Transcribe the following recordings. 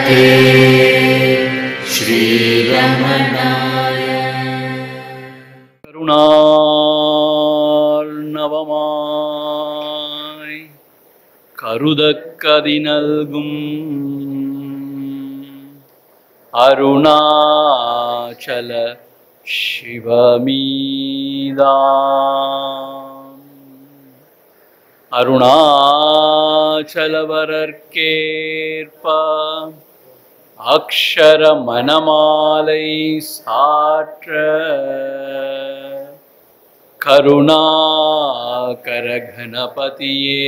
नमस्ते श्रीरमणाय கருணார்ணவமாய் கருதக்கதி நல்கும் அருணாச்சல சிவமீதாம் அருணாச்சலவரற்கேற்ப அக்ஷர மனமாலை சாற்ற கருணாகர கணபதியே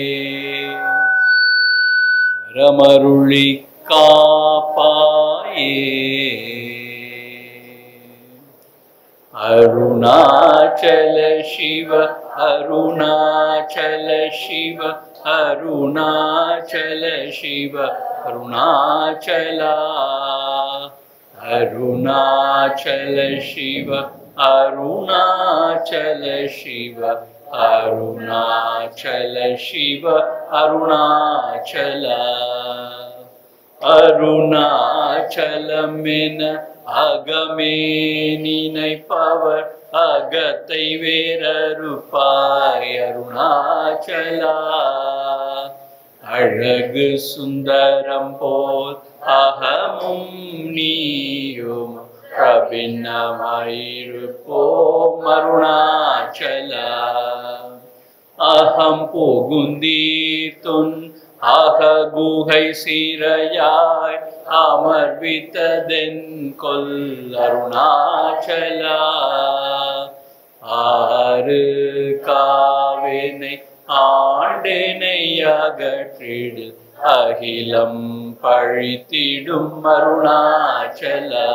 கரமருளி காப்பாயே அருணாச்சல சிவ அருணாச்சல சிவ அருணாச்சல சிவ அருணாச்சலா அருணாச்சல சிவ அருணாச்சல சிவ அருணாச்சல சிவ அருணாச்சலா அருணாச்சலமென அகமே நினைப்பவர் அகத்தை வேறறுப்பாய் அருணாச்சலா அழகு சுந்தரம் போல் அகமும் நீயும் பிரபின்னமாயிருப்போம் அருணாச்சலா அகம் புகுந்தீர்த்துன் அக குகை சீரையாய் அமர்வித்ததென் கொல் அருணாச்சலா ஆறு காவினை ஆண்டினை அகற்றிடு அகிலம் பழித்திடும் அருணாச்சலா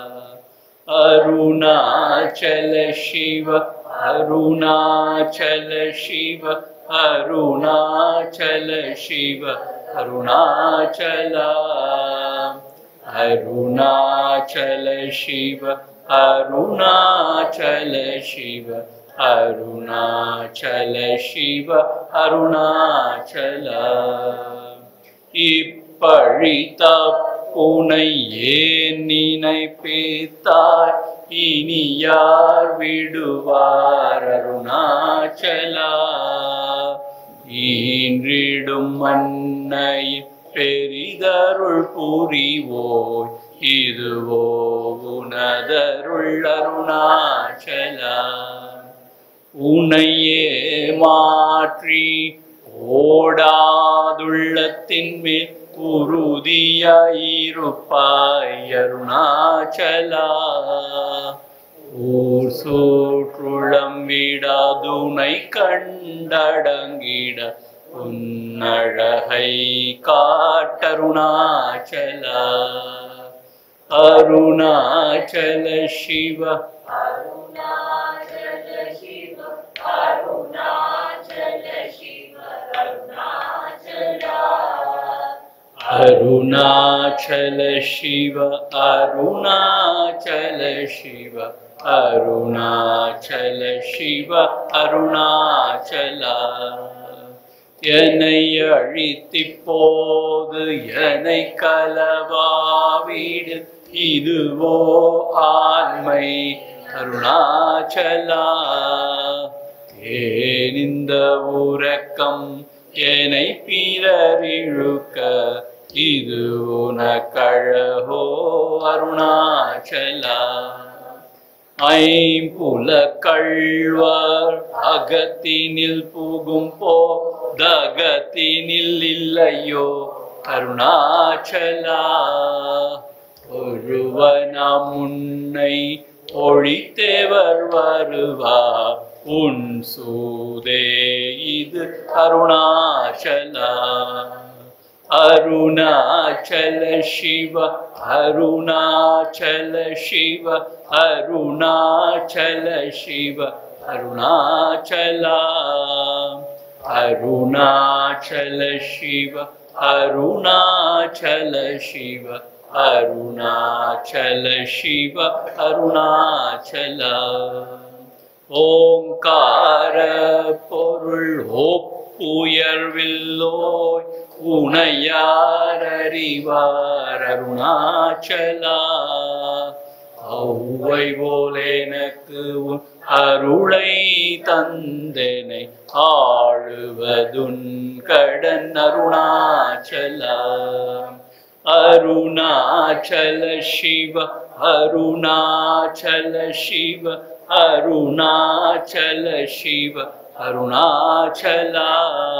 அருணாச்சல சிவ அருணாச்சல சிவ அருணாச்சல சிவ அருணாச்சலா அருணாச்சல சிவ அருணாச்சல சிவ அருணாச்சல சிவ அருணாச்சலா இப்பழி தப்புனை ஏன் நினைப்பேத்தாய் இனி யார் விடுவார் அருணாச்சலா ஈன்றிடும் மன்னை பெரிதருள் புரிவோய் இதுவோ உனதருள் அருணாச்சலா உனையே மாற்றி ஓடாதுள்ளத்தின் மேல் உறுதியாயிருப்பாய் அருணாச்சலா ஊர் சோற்றுளம் விடாதுனை கண்டடங்கிட உன்னழகை காட்டருணாச்சலா அருணாச்சல சிவ அருணாச்சல சிவ அருணாச்சல சிவ அருணாச்சல சிவ அருணாச்சலா என்னை அழித்தி போது என்னை கலவாவிடு இதுவோ ஆண்மை அருணாச்சலா ஏன் இந்த உறக்கம் என்னை பிறரிழுக்க இது உனக்கழகோ அருணாச்சலா ஐம்புல கள்வர் அகத்தினில் புகும் போ தகத்தினில் இல்லையோ அருணாச்சலா ஒருவனாம் உன்னை ஒழித்தேவர் வருவா உன் சூதே இது அருணாச்சலா அருணாச்சல சிவ அருணாச்சல சிவ அருணாச்சல சிவ அருணாச்சலா அருணாச்சல சிவ அருணாச்சல சிவ அருணாச்சல சிவ அருணாச்சலா ஓங்கார பொருள் ஒப்பு உயர்வில்லோய் உனையார் அறிவார் அருணாச்சலா ஔவை போல் எனக்கு உன் அருளை தந்தனை ஆழுவதுன் கடன் அருணாச்சலா அருணாச்சல சிவ அருணாச்சல சிவ அருணாச்சல சிவ அருணாச்சலா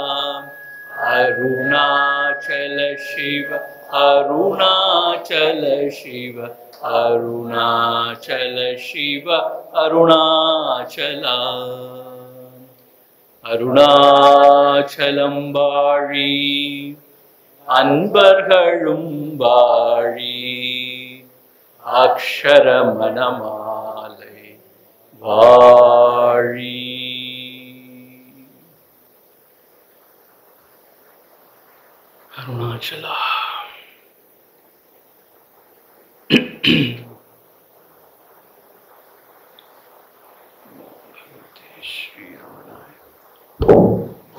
அருணாச்சல சிவ அருணாச்சல சிவ அருணாச்சல சிவ அருணாச்சலா அருணாச்சலம் வாழி அன்பர்களும் வாழி அக்ஷர மணமாலை வாழி அருணாச்சலா ஸ்ரீ ரமணாய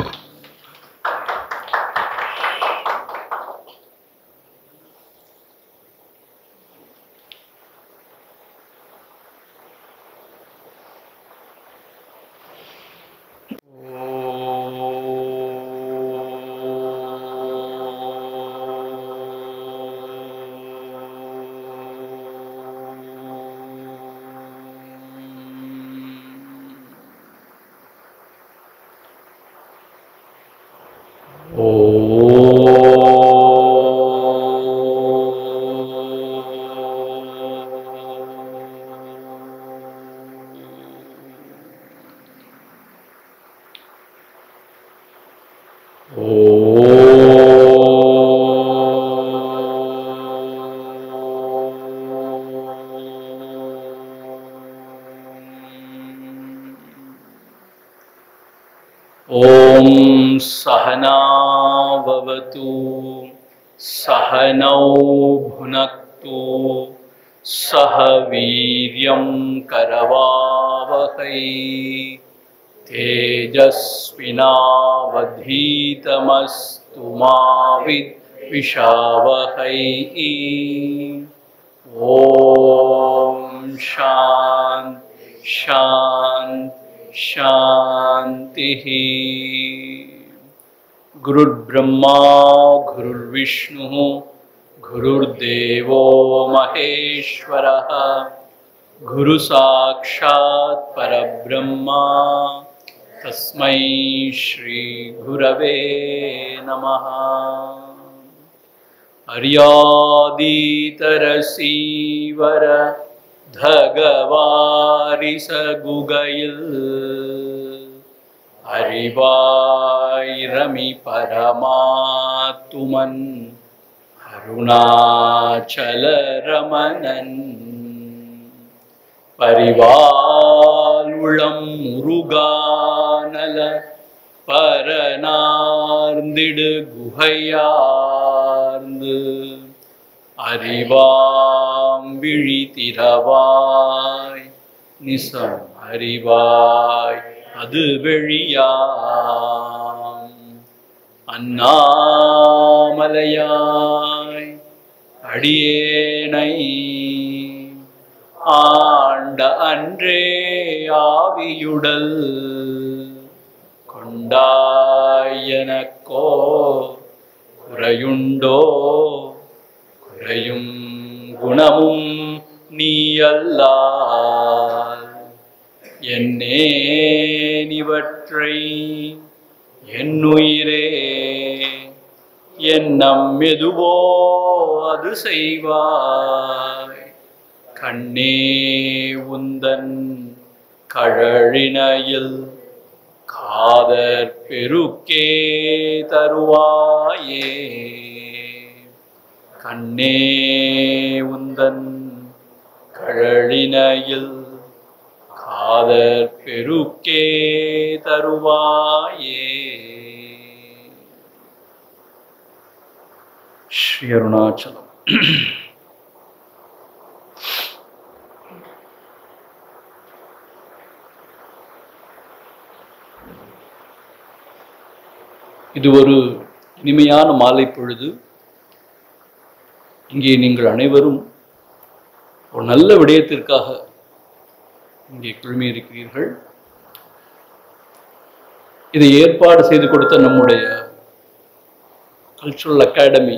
ॐ सहनावतु सहनौ भुनक्तु सह वीर्यं करवावहै तेजस्विनावधीतमस्तु मा विद्विषावहै ॐ शान् शान्ति शान्तिः गुरुर्ब्रह्मा गुरुर्विष्णुः गुरुर्देवो महेश्वरः गुरुसाक्षात् परब्रह्मा तस्मै श्रीगुरवे नमः अर्यादीतरसीवर தகவாரிசகுகையில் அறிவாயிரமி பரமாத்துமன் அருணாச்சல ரமணன் பரிவாளுளம் முருகானல பரனார்ந்திடு குகையார்ந்து அறிவாம் விழி திறவாய் நிசம் அறிவாய் அது வெளியாம் அண்ணாமலையாய் அடியேனை ஆண்ட அன்றே ஆவியுடல் கொண்டாயனக்கோ குறையுண்டோ குறையும் குணமும் நீயல்லால் என்னே நிவற்றை என்னுயிரே எண்ணம் எதுவோ அது செய்வாய் கண்ணே உந்தன் கழழினையில் காதற் பெருக்கே தருவாயே கண்ணே உந்தன் கழழினையில் காதற் பெருக்கே தருவாயே ஸ்ரீ அருணாச்சலம் இது ஒரு இனிமையான மாலை பொழுது இங்கே நீங்கள் அனைவரும் ஒரு நல்ல விடயத்திற்காக இங்கே குழுமியிருக்கிறீர்கள் இதை ஏற்பாடு செய்து கொடுத்த நம்முடைய கல்ச்சுரல் அகாடமி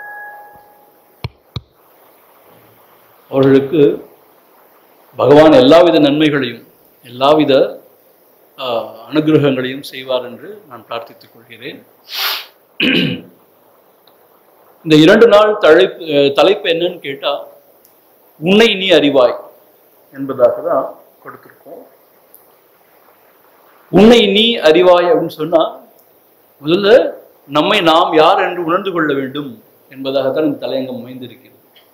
அவர்களுக்கு பகவான் எல்லாவித நன்மைகளையும் எல்லாவித ஆஹ், அனுகிரகங்களையும் செய்வார் என்று நான் பிரார்த்தித்துக் கொள்கிறேன் இந்த இரண்டு நாள் தலைப்பு அஹ், தலைப்பு என்னன்னு கேட்டா உன்னை நீ அறிவாய் என்பதாக தான் கொடுத்திருக்கோம் உன்னை நீ அறிவாய் அப்படின்னு சொன்னா முதல்ல நம்மை நாம் யார் என்று உணர்ந்து கொள்ள வேண்டும் என்பதாகத்தான் இந்த தலையங்கம் அமைந்திருக்கிறது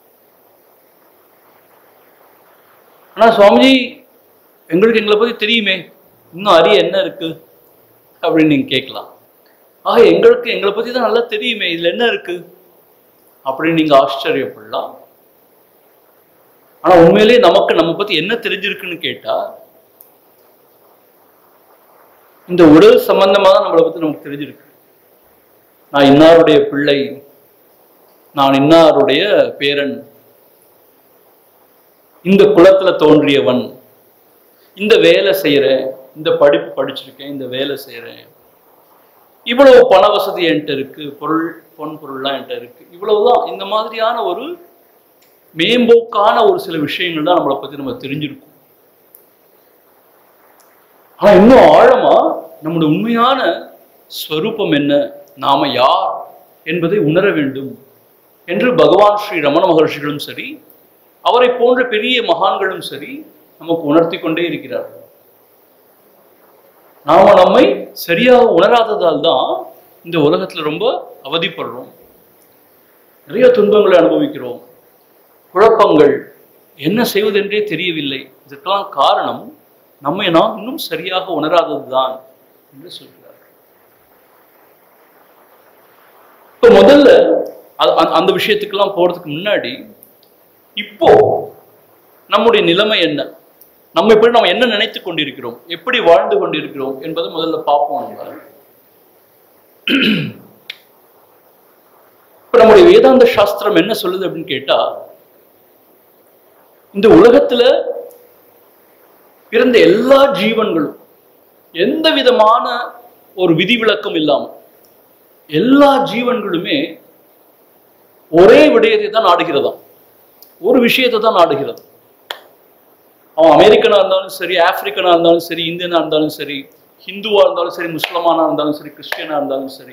ஆனா சுவாமிஜி எங்களுக்கு எங்களை பத்தி தெரியுமே இன்னும் அறிய என்ன இருக்கு அப்படின்னு நீங்க கேட்கலாம் ஆக எங்களுக்கு எங்களை பத்தி தான் நல்லா தெரியுமே இதுல என்ன இருக்கு அப்படின்னு நீங்க ஆச்சரியப்படலாம் ஆனா உண்மையிலேயே நமக்கு நம்ம பத்தி என்ன தெரிஞ்சிருக்குன்னு கேட்டா இந்த உடல் சம்பந்தமா தான் நம்மளை பத்தி நமக்கு தெரிஞ்சிருக்கு நான் இன்னாருடைய பிள்ளை நான் இன்னாருடைய பேரன் இந்த குலத்துல தோன்றியவன் இந்த வேலை செய்யறேன் இந்த படிப்பு படிச்சிருக்கேன் இந்த வேலை செய்யறேன் இவ்வளவு பண வசதி என்கிட்ட இருக்கு பொருள் பொன் பொருள்லாம் என்கிட்ட இருக்கு இவ்வளவுதான் இந்த மாதிரியான ஒரு மேம்போக்கான ஒரு சில விஷயங்கள் தான் நம்மளை பத்தி நம்ம தெரிஞ்சிருக்கோம் ஆனா இன்னும் ஆழமா நம்முடைய உண்மையான ஸ்வரூபம் என்ன நாம யார் என்பதை உணர வேண்டும் என்று பகவான் ஸ்ரீ ரமண மகர்ஷிகளும் சரி அவரை போன்ற பெரிய மகான்களும் சரி நமக்கு உணர்த்தி கொண்டே இருக்கிறார்கள் நாம நம்மை சரியாக உணராததால் தான் இந்த உலகத்துல ரொம்ப அவதிப்படுறோம் நிறைய துன்பங்களை அனுபவிக்கிறோம் குழப்பங்கள் என்ன செய்வதென்றே தெரியவில்லை இதற்கெல்லாம் காரணம் நம்மை நாம் இன்னும் சரியாக உணராததுதான் என்று சொல்கிறார் இப்ப முதல்ல அது- அந்த- அந்த விஷயத்துக்கெல்லாம் போறதுக்கு முன்னாடி இப்போ நம்முடைய நிலைமை என்ன நம்ம இப்படி நம்ம என்ன நினைத்து கொண்டிருக்கிறோம் எப்படி வாழ்ந்து கொண்டிருக்கிறோம் என்பதை முதல்ல பார்ப்போம் நம்ம இப்ப நம்முடைய வேதாந்த சாஸ்திரம் என்ன சொல்லுது அப்படின்னு கேட்டா இந்த உலகத்துல பிறந்த எல்லா ஜீவன்களும் எந்த விதமான ஒரு விதிவிலக்கம் இல்லாம எல்லா ஜீவன்களுமே ஒரே விடயத்தை தான் நாடுகிறதாம் ஒரு விஷயத்தை தான் நாடுகிறது அவன் அமெரிக்கனா இருந்தாலும் சரி ஆப்பிரிக்கனா இருந்தாலும் சரி இந்தியனா இருந்தாலும் சரி ஹிந்துவா இருந்தாலும் சரி முஸ்லிமானா இருந்தாலும் சரி கிறிஸ்டியனா இருந்தாலும் சரி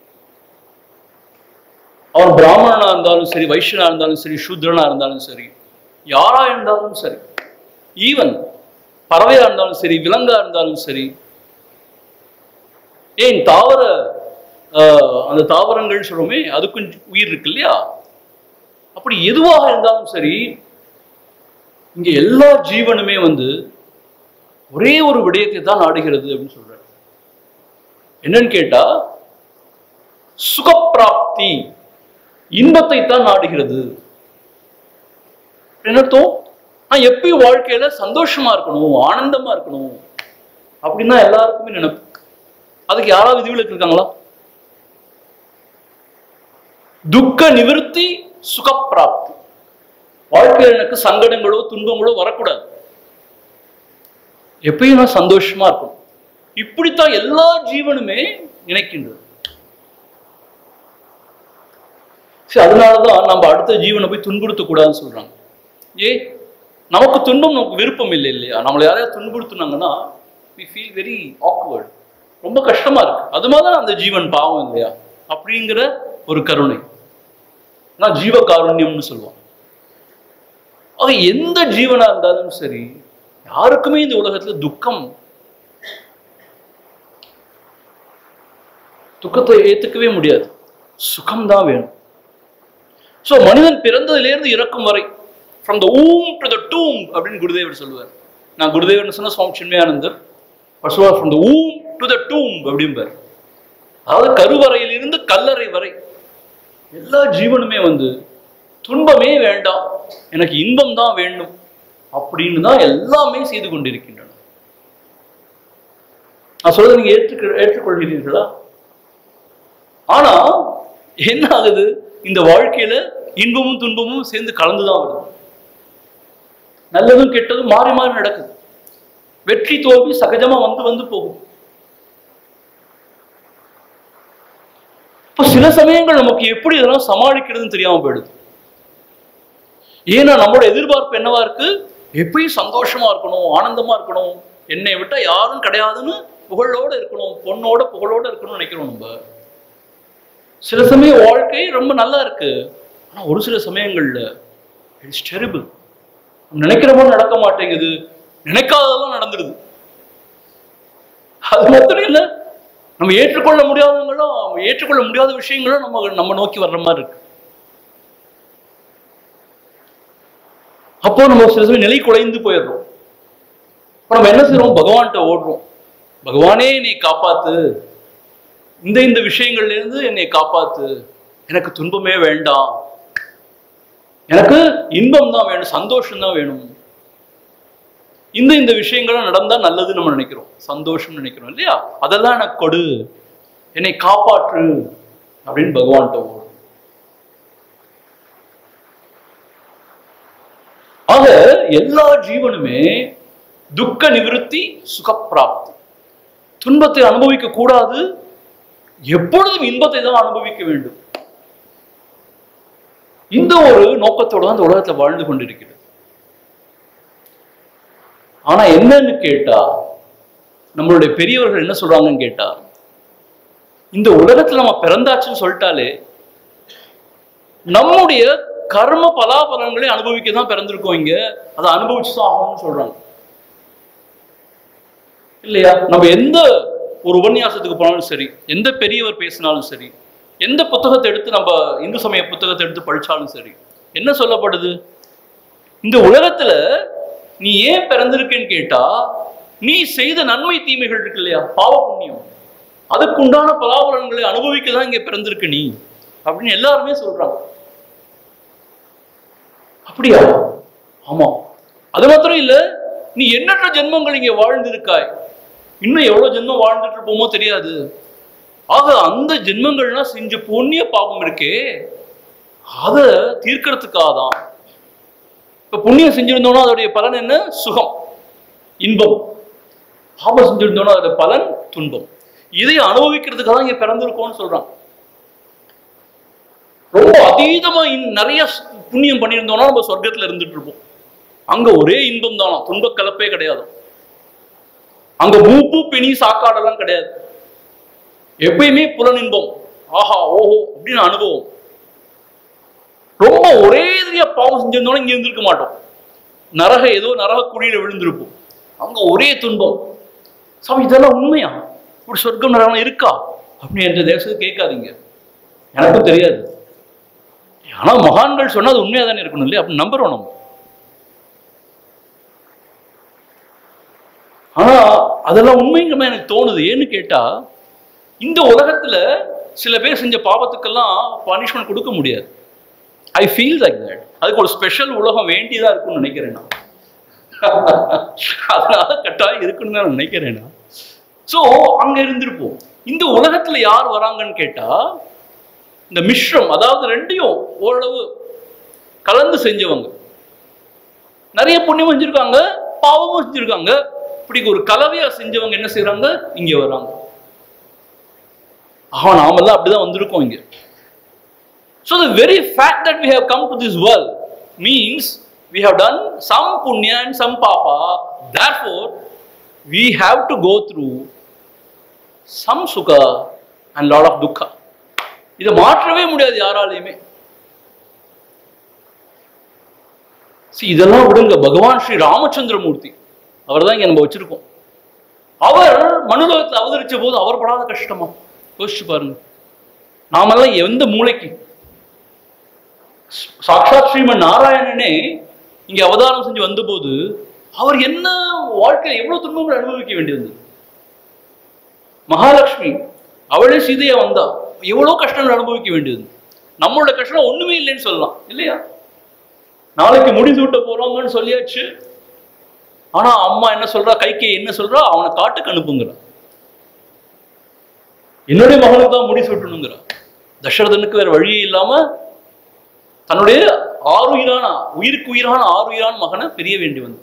அவன் பிராமணனா இருந்தாலும் சரி வைஷ்யனா இருந்தாலும் சரி சூத்ரனா இருந்தாலும் சரி யாரா இருந்தாலும் சரி ஈவன் பறவையா இருந்தாலும் சரி விலங்கா இருந்தாலும் சரி ஏன் தாவர ஆஹ், அந்த தாவரங்கள் சொல்றோமே அதுக்கும் உயிர் இருக்கு இல்லையா அப்படி எதுவாக இருந்தாலும் சரி இங்க எல்லா ஜீவனுமே வந்து ஒரே ஒரு விடயத்தை தான் நாடுகிறது அப்படின்னு சொல்றாரு என்னன்னு கேட்டா சுகப்பிராப்தி இன்பத்தை தான் நாடுகிறது என்ன அர்த்தம் நான் எப்பயும் வாழ்க்கையில சந்தோஷமா இருக்கணும் ஆனந்தமா இருக்கணும் அப்படின்னு தான் எல்லாருக்குமே நினைப்பு அதுக்கு யாராவது விதிவிலக்கு இருக்காங்களா துக்க நிவிருத்தி சுகப்பிராப்தி வாழ்க்கையில் எனக்கு சங்கடங்களோ துன்பங்களோ வரக்கூடாது எப்பயும் நான் சந்தோஷமா இருக்கும் இப்படித்தான் எல்லா ஜீவனுமே நினைக்கின்றது சரி அதனாலதான் நம்ம அடுத்த ஜீவனை போய் துன்புறுத்த கூடாதுன்னு சொல்றாங்க ஏ நமக்கு துன்பம் நமக்கு விருப்பம் இல்லை இல்லையா நம்மளை யாரையாவது துன்புறுத்துனாங்கன்னா we feel வெரி awkward ரொம்ப கஷ்டமா இருக்கு அது மாதிரி அந்த ஜீவன் பாவம் இல்லையா அப்படிங்கிற ஒரு கருணை நான் ஜீவ காருண்யம்னு சொல்லுவோம் ஆக எந்த ஜீவனா இருந்தாலும் சரி யாருக்குமே இந்த உலகத்துல துக்கம் துக்கத்தை ஏத்துக்கவே முடியாது சுகம்தான் வேணும் சோ மனிதன் பிறந்ததிலிருந்து இறக்கும் வரை from the hmm to the டூம் அப்படின்னு குருதேவர் சொல்லுவார் நான் குருதேவர்னு சொன்னா சுவாமி சின்மயானந்தர் அவர் சொல்லுவார் from the hmm to the டூம் அப்படிம்பார் அதாவது கருவறையிலிருந்து கல்லறை வரை எல்லா ஜீவனுமே வந்து துன்பமே வேண்டாம் எனக்கு இன்பம் தான் வேண்டும் அப்படின்னு தான் எல்லாமே செய்து கொண்டிருக்கின்றன நான் சொல்றதை நீங்க ஏற்றுக்க ஏற்றுக்கொள்கிறீர்களா ஆனா என்ன ஆகுது இந்த வாழ்க்கையில இன்பமும் துன்பமும் சேர்ந்து கலந்துதான் வருது நல்லதும் கெட்டதும் மாறி மாறி நடக்குது வெற்றி தோல்வி சகஜமா வந்து வந்து போகும் இப்போ சில சமயங்கள் நமக்கு எப்படி இதெல்லாம் சமாளிக்கிறதுன்னு தெரியாம போயிடுது ஏன்னா நம்மளோட எதிர்பார்ப்பு என்னவா இருக்கு எப்பயும் சந்தோஷமா இருக்கணும் ஆனந்தமா இருக்கணும் என்னை விட்டா யாரும் கிடையாதுன்னு புகழோட இருக்கணும் பொண்ணோட புகழோட இருக்கணும்னு நினைக்கிறோம் நம்ம சில சமயம் வாழ்க்கை ரொம்ப நல்லா இருக்கு ஆனா ஒரு சில சமயங்கள்ல இட்ஸ் டெரிபிள் நினைக்கிற மாதிரி நடக்க மாட்டேங்குது நினைக்காததெல்லாம் நடந்துடுது அது மாத்திரம் இல்ல நம்ம ஏற்றுக்கொள்ள முடியாதவங்களும் ஏற்றுக்கொள்ள முடியாத விஷயங்களும் நம்ம நம்ம நோக்கி வர்ற மாதிரி இருக்கு அப்போ நம்ம சில சமயம் நிலை குலைந்து போயிடுறோம் இப்போ நம்ம என்ன செய்றோம் பகவான்கிட்ட ஓடுறோம் பகவானே என்னை காப்பாத்து இந்த இந்த விஷயங்கள்ல இருந்து என்னை காப்பாத்து எனக்கு துன்பமே வேண்டாம் எனக்கு இன்பம் தான் வேணும் சந்தோஷம் தான் வேணும் இந்த இந்த விஷயங்கள்லாம் நடந்தா நல்லது நம்ம நினைக்கிறோம் சந்தோஷம் நினைக்கிறோம் இல்லையா அதெல்லாம் எனக்கு கொடு என்னை காப்பாற்று அப்படின்னு பகவான்கிட்ட ஓடும் ஆக எல்லா ஜீவனுமே துக்க நிவிருத்தி சுகப்பிராப்தி துன்பத்தை அனுபவிக்க கூடாது எப்பொழுதும் இன்பத்தை தான் அனுபவிக்க வேண்டும் இந்த ஒரு நோக்கத்தோட தான் இந்த உலகத்துல வாழ்ந்து கொண்டிருக்கிறது ஆனா என்னன்னு கேட்டா நம்மளுடைய பெரியவர்கள் என்ன சொல்றாங்கன்னு கேட்டா இந்த உலகத்துல நம்ம பிறந்தாச்சுன்னு சொல்லிட்டாலே நம்முடைய கர்ம பலாபலன்களை அனுபவிக்க தான் பிறந்திருக்கோம் இங்க அதை அனுபவிச்சு தான் ஆகணும்னு சொல்றாங்க இல்லையா நம்ம எந்த ஒரு உபன்யாசத்துக்கு போனாலும் சரி எந்த பெரியவர் பேசினாலும் சரி எந்த புத்தகத்தை எடுத்து நம்ம இந்து சமய புத்தகத்தை எடுத்து படிச்சாலும் சரி என்ன சொல்லப்படுது இந்த உலகத்துல நீ ஏன் பிறந்திருக்கேன்னு கேட்டா நீ செய்த நன்மை தீமைகள் இருக்கு இல்லையா பாவ புண்ணியம் அதுக்குண்டான பலாபலன்களை அனுபவிக்க தான் இங்க பிறந்திருக்க நீ அப்படின்னு எல்லாருமே சொல்றாங்க அப்படியா ஆமா அது மாத்திரம் இல்ல நீ எண்ணற்ற ஜென்மங்கள் இங்க வாழ்ந்திருக்காய் இன்னும் எவ்வளவு ஜென்மம் வாழ்ந்துட்டு இருப்போமோ தெரியாது ஆக அந்த ஜென்மங்கள்லாம் செஞ்ச புண்ணிய பாபம் இருக்கே அத தீர்க்கறதுக்காக தான் இப்ப புண்ணியம் செஞ்சிருந்தோம்னா அதோடைய பலன் என்ன சுகம் இன்பம் பாபம் செஞ்சிருந்தோம்னா அதோட பலன் துன்பம் இதை அனுபவிக்கிறதுக்காக தான் இங்க பிறந்திருக்கோம்னு சொல்றான் ரொம்ப அதீதமா இன்- நிறைய ஸ்- புண்ணியம் பண்ணியிருந்தோம்னா நம்ம சொர்க்கத்துல இருந்துட்டு இருப்போம் அங்க ஒரே இன்பம் தானா துன்ப கலப்பே கிடையாது அங்க மூப்பு பிணி சாக்காடெல்லாம் கிடையாது எப்பயுமே புலனின்பம் ஆஹா ஓஹோ அப்படின்னு அனுபவம் ரொம்ப ஒரே எதிரியா பாவம் செஞ்சிருந்தோம்னா இங்க இருந்திருக்க மாட்டோம் நரக ஏதோ நரக குழியில விழுந்திருப்போம் அங்க ஒரே துன்பம் சாமி இதெல்லாம் உண்மையா இப்படி சொர்க்கம் நரகம் இருக்கா அப்படின்னு என்ற தேசத்துக்கு கேட்காதீங்க எனக்கும் தெரியாது ஆனா மகான்கள் சொன்னா அது உண்மையா தானே இருக்கணும் இல்லையா அப்படி நம்புறோம் நம்ம ஆனா அதெல்லாம் உண்மைங்கிற மாதிரி எனக்கு தோணுது ஏன்னு கேட்டா இந்த உலகத்துல சில பேர் செஞ்ச பாவத்துக்கெல்லாம் பனிஷ்மெண்ட் கொடுக்க முடியாது ஐ ஃபீல் லைக் தட் அதுக்கு ஒரு ஸ்பெஷல் உலகம் வேண்டியதா இருக்கும்னு நினைக்கிறேன் நான் அதனால கட்டாயம் இருக்குன்னு தான் நான் நினைக்கிறேன் நான் ஸோ அங்க இருந்திருப்போம் இந்த உலகத்துல யார் வராங்கன்னு கேட்டா இந்த மிஷ்ரம் அதாவது ரெண்டையும் ஓரளவு கலந்து செஞ்சவங்க நிறைய புண்ணியம் செஞ்சிருக்காங்க பாவமும் செஞ்சிருக்காங்க இப்படி ஒரு கலவையா செஞ்சவங்க என்ன செய்றாங்க இங்க வராங்க ஆஹா நாமெல்லாம் அப்படிதான் வந்திருக்கோம் இங்க So the very fact that we have come to this world means we have done some punya and some papa. Therefore, we have to go through some sukha and lot of dukkha. இதை மாற்றவே முடியாது யாராலையுமே See, இதெல்லாம் விடுங்க பகவான் ஸ்ரீ ராமச்சந்திரமூர்த்தி அவர் தான் இங்க நம்ம வச்சிருக்கோம் அவர் மனுலகத்தில் அவதரிச்ச போது அவர் படாத கஷ்டமா யோசிச்சு பாருங்க நாமெல்லாம் எந்த மூளைக்கு சாக்ஷாத் ஸ்ரீமன் நாராயணனே இங்க அவதாரம் செஞ்சு வந்தபோது அவர் என்ன வாழ்க்கையில எவ்வளவு துன்பங்கள் அனுபவிக்க வேண்டியது மகாலட்சுமி அவளே சீதையா வந்தா எவ்வளவு கஷ்டங்கள் அனுபவிக்க வேண்டியது நம்மளோட கஷ்டம் ஒண்ணுமே இல்லைன்னு சொல்லலாம் இல்லையா நாளைக்கு முடி சூட்ட போறாங்கன்னு சொல்லியாச்சு ஆனா அம்மா என்ன சொல்றா கைக்கு என்ன சொல்றா அவனை காட்டுக்கு அனுப்புங்கிறா என்னுடைய மகனுக்கு தான் முடி சூட்டணுங்கிறா தசரதனுக்கு வேற வழியே இல்லாம தன்னுடைய ஆறுயிரான உயிருக்கு உயிரான ஆறுயிரான மகனை பிரிய வேண்டி வந்தது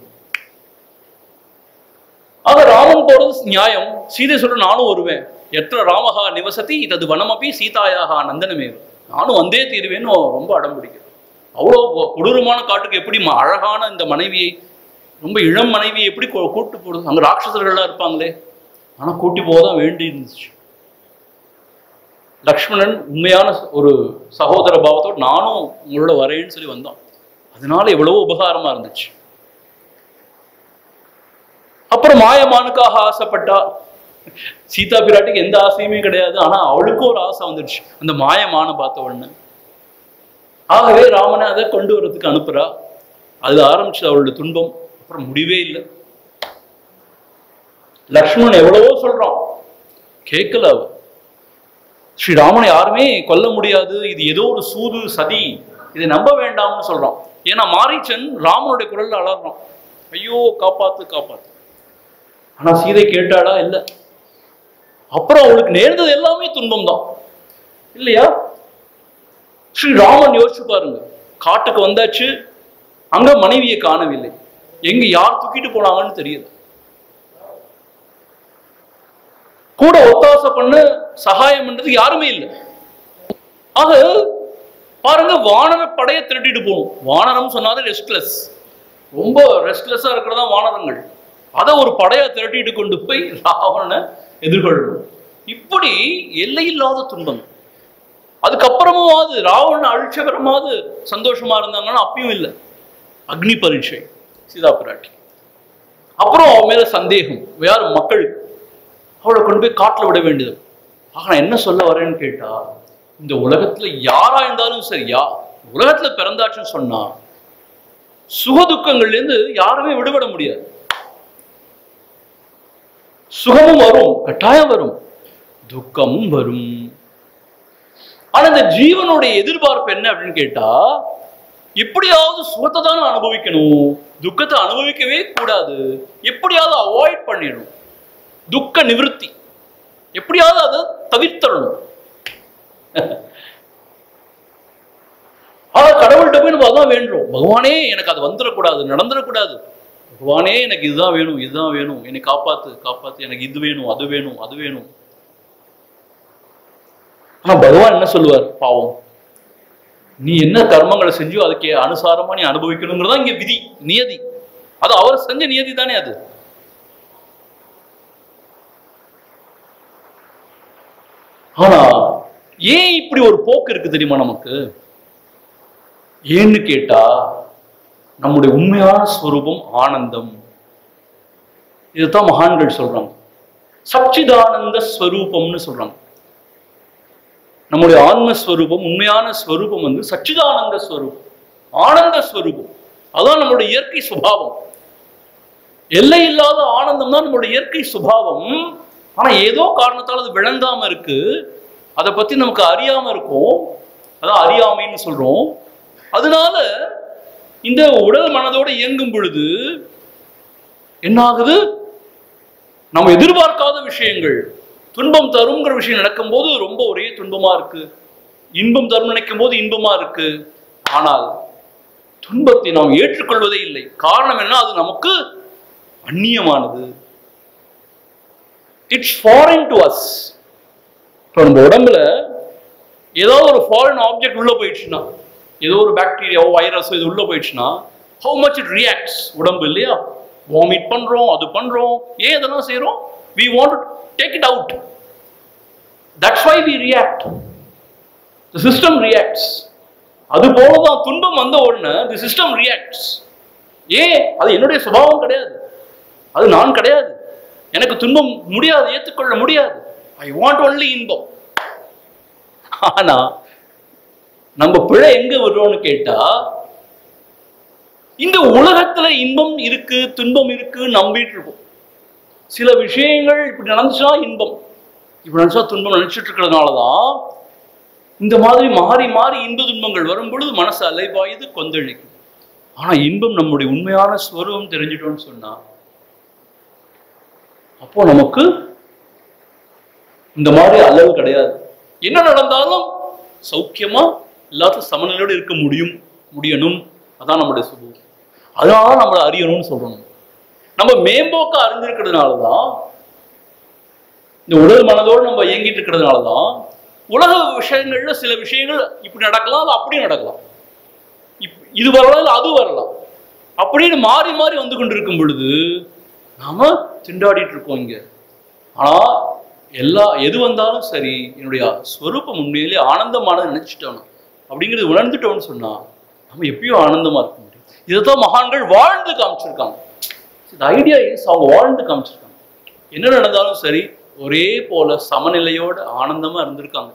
ஆக ராமன் போறது நியாயம் சீதை சொல்ற நானும் வருவேன் எത്ര ராமஹா நிவசதி தது வனமபி சீதாயாகா நந்தனமே நானும் வந்தே தீருவேன்னு ரொம்ப அடம் பிடிக்கிறேன் அவ்வளோ கொ- கொடூரமான காட்டுக்கு எப்படி ம- அழகான இந்த மனைவியை ரொம்ப இளம் மனைவியை எப்படி கூ- கூட்டு போடுறது அங்க ராட்சசர்கள்லாம் இருப்பாங்களே ஆனா கூட்டி போக தான் வேண்டி இருந்துச்சு லக்ஷ்மணன் உண்மையான ஒரு சகோதர பாவத்தோடு நானும் உங்களோட வரேன்னு சொல்லி வந்தோம் அதனால எவ்வளவோ உபகாரமா இருந்துச்சு அப்புறம் மாயமானுக்காக ஆசைப்பட்டா சீதா பிராட்டிக்கு எந்த ஆசையுமே கிடையாது ஆனா அவளுக்கும் ஒரு ஆசை வந்துடுச்சு அந்த மாயமான பார்த்த உடனே ஆகவே ராமனை அதை கொண்டு வர்றதுக்கு அனுப்புறா அது ஆரம்பிச்சு அவளுடைய துன்பம் அப்புறம் முடிவே இல்லை லக்ஷ்மணன் எவ்வளவோ சொல்றான் கேட்கல அவ ஸ்ரீராமனை யாருமே கொல்ல முடியாது இது ஏதோ ஒரு சூது சதி இதை நம்ப வேண்டாம்னு சொல்றான் ஏன்னா மாரீச்சன் ராமனுடைய குரல்ல அலறான் ஐயோ காப்பாத்து காப்பாத்து ஆனா சீதை கேட்டாளா இல்ல அப்புறம் அவளுக்கு நேர்ந்தது எல்லாமே துன்பம் தான் இல்லையா ஸ்ரீராமன் யோசிச்சு பாருங்க காட்டுக்கு வந்தாச்சு அங்க மனைவியை காணவில்லை எங்க யார் தூக்கிட்டு போனாங்கன்னு தெரியல கூட ஒத்தாசை பண்ண சகாயம் பண்றது யாருமே இல்லை ஆக பாருங்க வானர படையை திரட்டிட்டு போகணும் வானரம் சொன்னாலே ரெஸ்ட்லெஸ் ரொம்ப ரெஸ்ட்லெஸ்ஸா இருக்கிறதா வானரங்கள் அதை ஒரு படையா திரட்டிட்டு கொண்டு போய் ராவணனை எதிர்கொள்ளணும் இப்படி எல்லையில்லாத துன்பம் அதுக்கப்புறமாவது ராவணன் அழிச்சகரமாவது சந்தோஷமா இருந்தாங்கன்னா அப்பயும் இல்லை அக்னி பரீட்சை சீதா பிராட்டி அப்புறம் அவன் மேல சந்தேகம் யார் மக்களுக்கு அவளை கொண்டு போய் காட்டுல விட வேண்டியது ஆக நான் என்ன சொல்ல வரேன்னு கேட்டா இந்த உலகத்துல யாரா இருந்தாலும் சரியா உலகத்துல பிறந்தாச்சுன்னு சொன்னா சுகதுக்கங்கள்ல இருந்து யாருமே விடுபட முடியாது சுகமும் வரும் கட்டாயம் வரும் துக்கமும் வரும் ஆனா இந்த ஜீவனுடைய எதிர்பார்ப்பு என்ன அப்படின்னு கேட்டா எப்படியாவது சுகத்தை தானே அனுபவிக்கணும் துக்கத்தை அனுபவிக்கவே கூடாது எப்படியாவது அவாய்ட் பண்ணிடணும் துக்க நிவிருத்தி எப்படியாவது அதை தவிர்த்தரணும் ஆனா கடவுள்கிட்ட போய் நம்ம அதான் வேண்டுறோம் பகவானே எனக்கு அது வந்துடக்கூடாது நடந்துடக்கூடாது பகவானே எனக்கு இதுதான் வேணும் இதுதான் வேணும் என்னை காப்பாத்து காப்பாத்து எனக்கு இது வேணும் அது வேணும் அது வேணும் ஆனா பகவான் என்ன சொல்லுவார் பாவம் நீ என்ன கர்மங்களை செஞ்சோ அதுக்கு அனுசாரமா நீ அனுபவிக்கணுங்கிறதா இங்க விதி நியதி அது அவர் செஞ்ச நியதி தானே அது ஆனா ஏன் இப்படி ஒரு போக்கு இருக்கு தெரியுமா நமக்கு ஏன்னு கேட்டா நம்முடைய உண்மையான ஸ்வரூபம் ஆனந்தம் இதுதான் மகான்கள் சொல்றாங்க சச்சிதானந்த ஸ்வரூபம்னு சொல்றாங்க நம்முடைய ஆன்மஸ்வரூபம் உண்மையான ஸ்வரூபம் வந்து சச்சிதானந்த ஸ்வரூபம் ஆனந்த ஸ்வரூபம் அதான் நம்மளுடைய இயற்கை சுபாவம் எல்லை இல்லாத ஆனந்தம் தான் நம்மளுடைய இயற்கை சுபாவம் ஆனா ஏதோ காரணத்தால் அது விளங்காம இருக்கு அதை பத்தி நமக்கு அறியாம இருக்கும் அதான் அறியாமைன்னு சொல்றோம் அதனால இந்த உடல் மனதோட இயங்கும் பொழுது என்ன ஆகுது நம்ம எதிர்பார்க்காத விஷயங்கள் துன்பம் தருங்கிற விஷயம் நடக்கும்போது ரொம்ப ஒரே துன்பமா இருக்கு இன்பம் தரும் நினைக்கும் போது இன்பமா இருக்கு ஆனால் துன்பத்தை நாம் ஏற்றுக்கொள்வதே இல்லை காரணம் என்ன அது நமக்கு அந்நியமானது இட்ஸ் ஃபாரின் டு அஸ் இப்போ நம்ம உடம்புல ஏதாவது ஒரு ஃபாரின் ஆப்ஜெக்ட் உள்ள போயிடுச்சுன்னா ஏதோ ஒரு பாக்டீரியாவோ வைரஸோ இது உள்ள போயிடுச்சுன்னா ஹவு மச் இட் ரியாக்ட்ஸ் உடம்பு இல்லையா வாமிட் பண்றோம் அது பண்றோம் ஏன் இதெல்லாம் செய்றோம் we want to take it out that's why we react the system reacts அது போலதான் துன்பம் வந்த உடனே தி சிஸ்டம் ரியாக்ட்ஸ் ஏன் அது என்னுடைய சுபாவம் கிடையாது அது நான் கிடையாது எனக்கு துன்பம் முடியாது ஏற்றுக்கொள்ள முடியாது ஐ வாண்ட் ஒன்லி இன்பம் ஆனா நம்ம பிழை எங்க விடுறோம்னு கேட்டா இந்த உலகத்துல இன்பம் இருக்கு துன்பம் இருக்கு நம்பிட்டு இருக்கோம் சில விஷயங்கள் இப்படி நடந்துச்சுன்னா இன்பம் இப்படி நினைச்சா துன்பம் நினைச்சிட்டு இருக்கிறதுனாலதான் இந்த மாதிரி மாறி மாறி இன்ப துன்பங்கள் வரும் பொழுது மனசு அலைபாயுது கொந்தளிக்கும் ஆனா இன்பம் நம்முடைய உண்மையான ஸ்வரூபம் தெரிஞ்சிட்டோம்னு சொன்னா அப்போ நமக்கு இந்த மாதிரி அளவு கிடையாது என்ன நடந்தாலும் சௌக்கியமா எல்லாத்தையும் சமநிலையோடு இருக்க முடியும் முடியணும் அதான் நம்மளுடைய சுபம் அதனால நம்மளை அறியணும்னு சொல்லணும் நம்ம மேம்போக்க அறிஞ்சிருக்கிறதுனால தான் இந்த உடல் மனதோடு நம்ம இயங்கிட்டு இருக்கிறதுனால தான் உலக விஷயங்கள்ல சில விஷயங்கள் இப்படி நடக்கலாம் அது அப்படி நடக்கலாம் இப்- இது வரலாம் இல்ல அது வரலாம் அப்படின்னு மாறி மாறி வந்து கொண்டிருக்கும் பொழுது நாம திண்டாடிட்டு இருக்கோம் இங்க ஆனா எல்லா எது வந்தாலும் சரி என்னுடைய ஸ்வரூபம் உண்மையிலே ஆனந்தமானது நினைச்சிட்டோம் அப்படிங்கிறது உணர்ந்துட்டோம்னு சொன்னா நம்ம எப்பயும் ஆனந்தமா இருக்க முடியும் இதைத்தான் மகான்கள் வாழ்ந்து காமிச்சிருக்காங்க இந்த ஐடியா இஸ் அவங்க வாழ்ந்து காமிச்சிருக்காங்க என்ன நடந்தாலும் சரி ஒரே போல சமநிலையோட ஆனந்தமா இருந்திருக்காங்க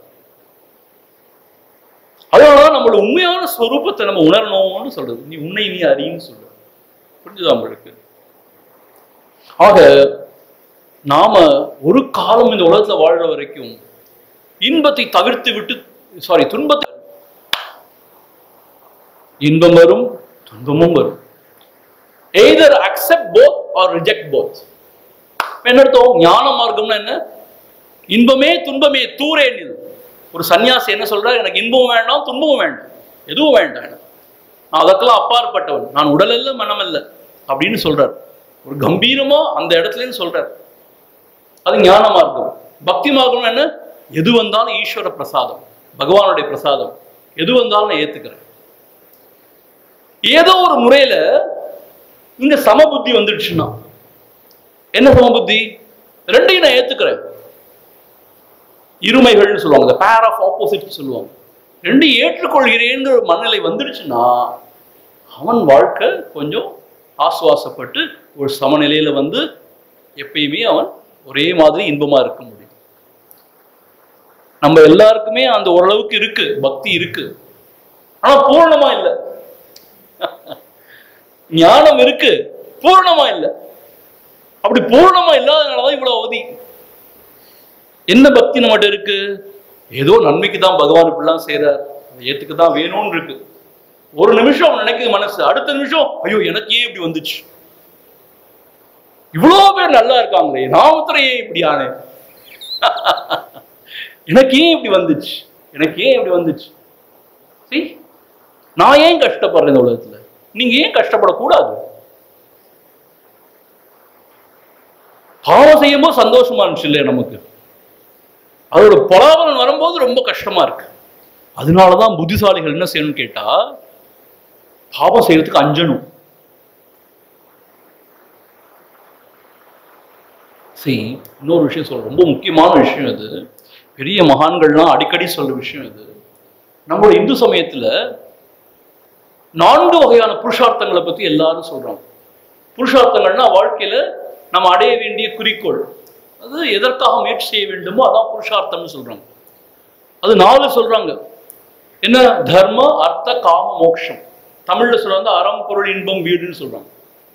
அதனாலதான் நம்மளோட உண்மையான ஸ்வரூபத்தை நம்ம உணரணும்னு சொல்றது நீ உன்னை நீ அறின்னு சொல்ற புரிஞ்சுதா உங்களுக்கு ஆக நாம ஒரு காலம் இந்த உலகத்துல வாழ்ற வரைக்கும் இன்பத்தை தவிர்த்து விட்டு சாரி துன்பத்தை இன்பம் வரும் துன்பமும் வரும் either accept both or reject both என்ன அர்த்தம் ஞான மார்க்கம்னா என்ன இன்பமே துன்பமே தூரே நில் ஒரு சன்னியாசி என்ன சொல்றாரு எனக்கு இன்பமும் வேண்டாம் துன்பமும் வேண்டாம் எதுவும் வேண்டாம் எனக்கு நான் அதற்கெல்லாம் அப்பாற்பட்டவன் நான் உடல் அல்ல மனம் அல்ல அப்படின்னு சொல்றார் ஒரு கம்பீரமா அந்த இடத்துல இருந்து சொல்றார் அது ஞான மார்க்கம் பக்தி மார்க்கம் என்ன எது வந்தாலும் ஈஸ்வர பிரசாதம் பகவானுடைய பிரசாதம் எது வந்தாலும் நான் ஏத்துக்கிறேன் ஏதோ ஒரு முறையில இங்க சமபுத்தி வந்துடுச்சுன்னா என்ன சமபுத்தி ரெண்டையும் நான் ஏத்துக்கிறேன் இருமைகள்னு சொல்லுவாங்க இந்த பேர் ஆஃப் ஆப்போசிட் சொல்லுவாங்க ரெண்டையும் ஏற்றுக்கொள்கிறேங்கிற ஒரு மனநிலை வந்துடுச்சுன்னா அவன் வாழ்க்கை கொஞ்சம் ஆசுவாசப்பட்டு ஒரு சமநிலையில வந்து எப்பயுமே அவன் ஒரே மாதிரி இன்பமா இருக்க முடியும் நம்ம எல்லாருக்குமே அந்த ஓரளவுக்கு இருக்கு பக்தி இருக்கு ஆனா பூர்ணமா இல்லை ஞானம் இருக்கு பூர்ணமா இல்லை அப்படி பூர்ணமா இல்லாதனாலதான் இவ்வளவு அவதி என்ன பக்தி நம்மகிட்ட இருக்கு ஏதோ நன்மைக்கு தான் பகவான் இப்படிலாம் செய்யறார் அதை ஏத்துக்க தான் வேணும்னு இருக்கு ஒரு நிமிஷம் நினைக்குது மனசு அடுத்த நிமிஷம் ஐயோ எனக்கு ஏன் இப்படி வந்துச்சு இவ்வளோ பேர் நல்லா இருக்காங்களே நான் மாத்திரம் ஏன் இப்படி ஆனேன் எனக்கு ஏன் இப்படி வந்துச்சு எனக்கு ஏன் இப்படி வந்துச்சு See? நான் ஏன் கஷ்டப்படுறேன் இந்த உலகத்துல நீங்க ஏன் கஷ்டப்படக்கூடாது பாவம் செய்யும்போது சந்தோஷமா இருந்துச்சு இல்லையா நமக்கு அதோட பலாபலன் வரும்போது ரொம்ப கஷ்டமா இருக்கு அதனாலதான் புத்திசாலிகள் என்ன செய்யணும்னு கேட்டா பாவம் செய்யறதுக்கு அஞ்சணும் சரி இன்னொரு விஷயம் சொல்றேன் ரொம்ப முக்கியமான விஷயம் இது பெரிய மகான்கள்லாம் அடிக்கடி சொல்ற விஷயம் இது நம்மளோட இந்து சமயத்துல நான்கு வகையான புருஷார்த்தங்களை பத்தி எல்லாரும் சொல்றாங்க புருஷார்த்தங்கள்னா வாழ்க்கையில நம்ம அடைய வேண்டிய குறிக்கோள் அது எதற்காக முயற்சி செய்ய வேண்டுமோ அதான் புருஷார்த்தம்னு சொல்றாங்க அது நாலு சொல்றாங்க என்ன தர்ம அர்த்த காம மோட்சம் தமிழ்ல சொல்றாங்க அறம் பொருள் இன்பம் வீடுன்னு சொல்றாங்க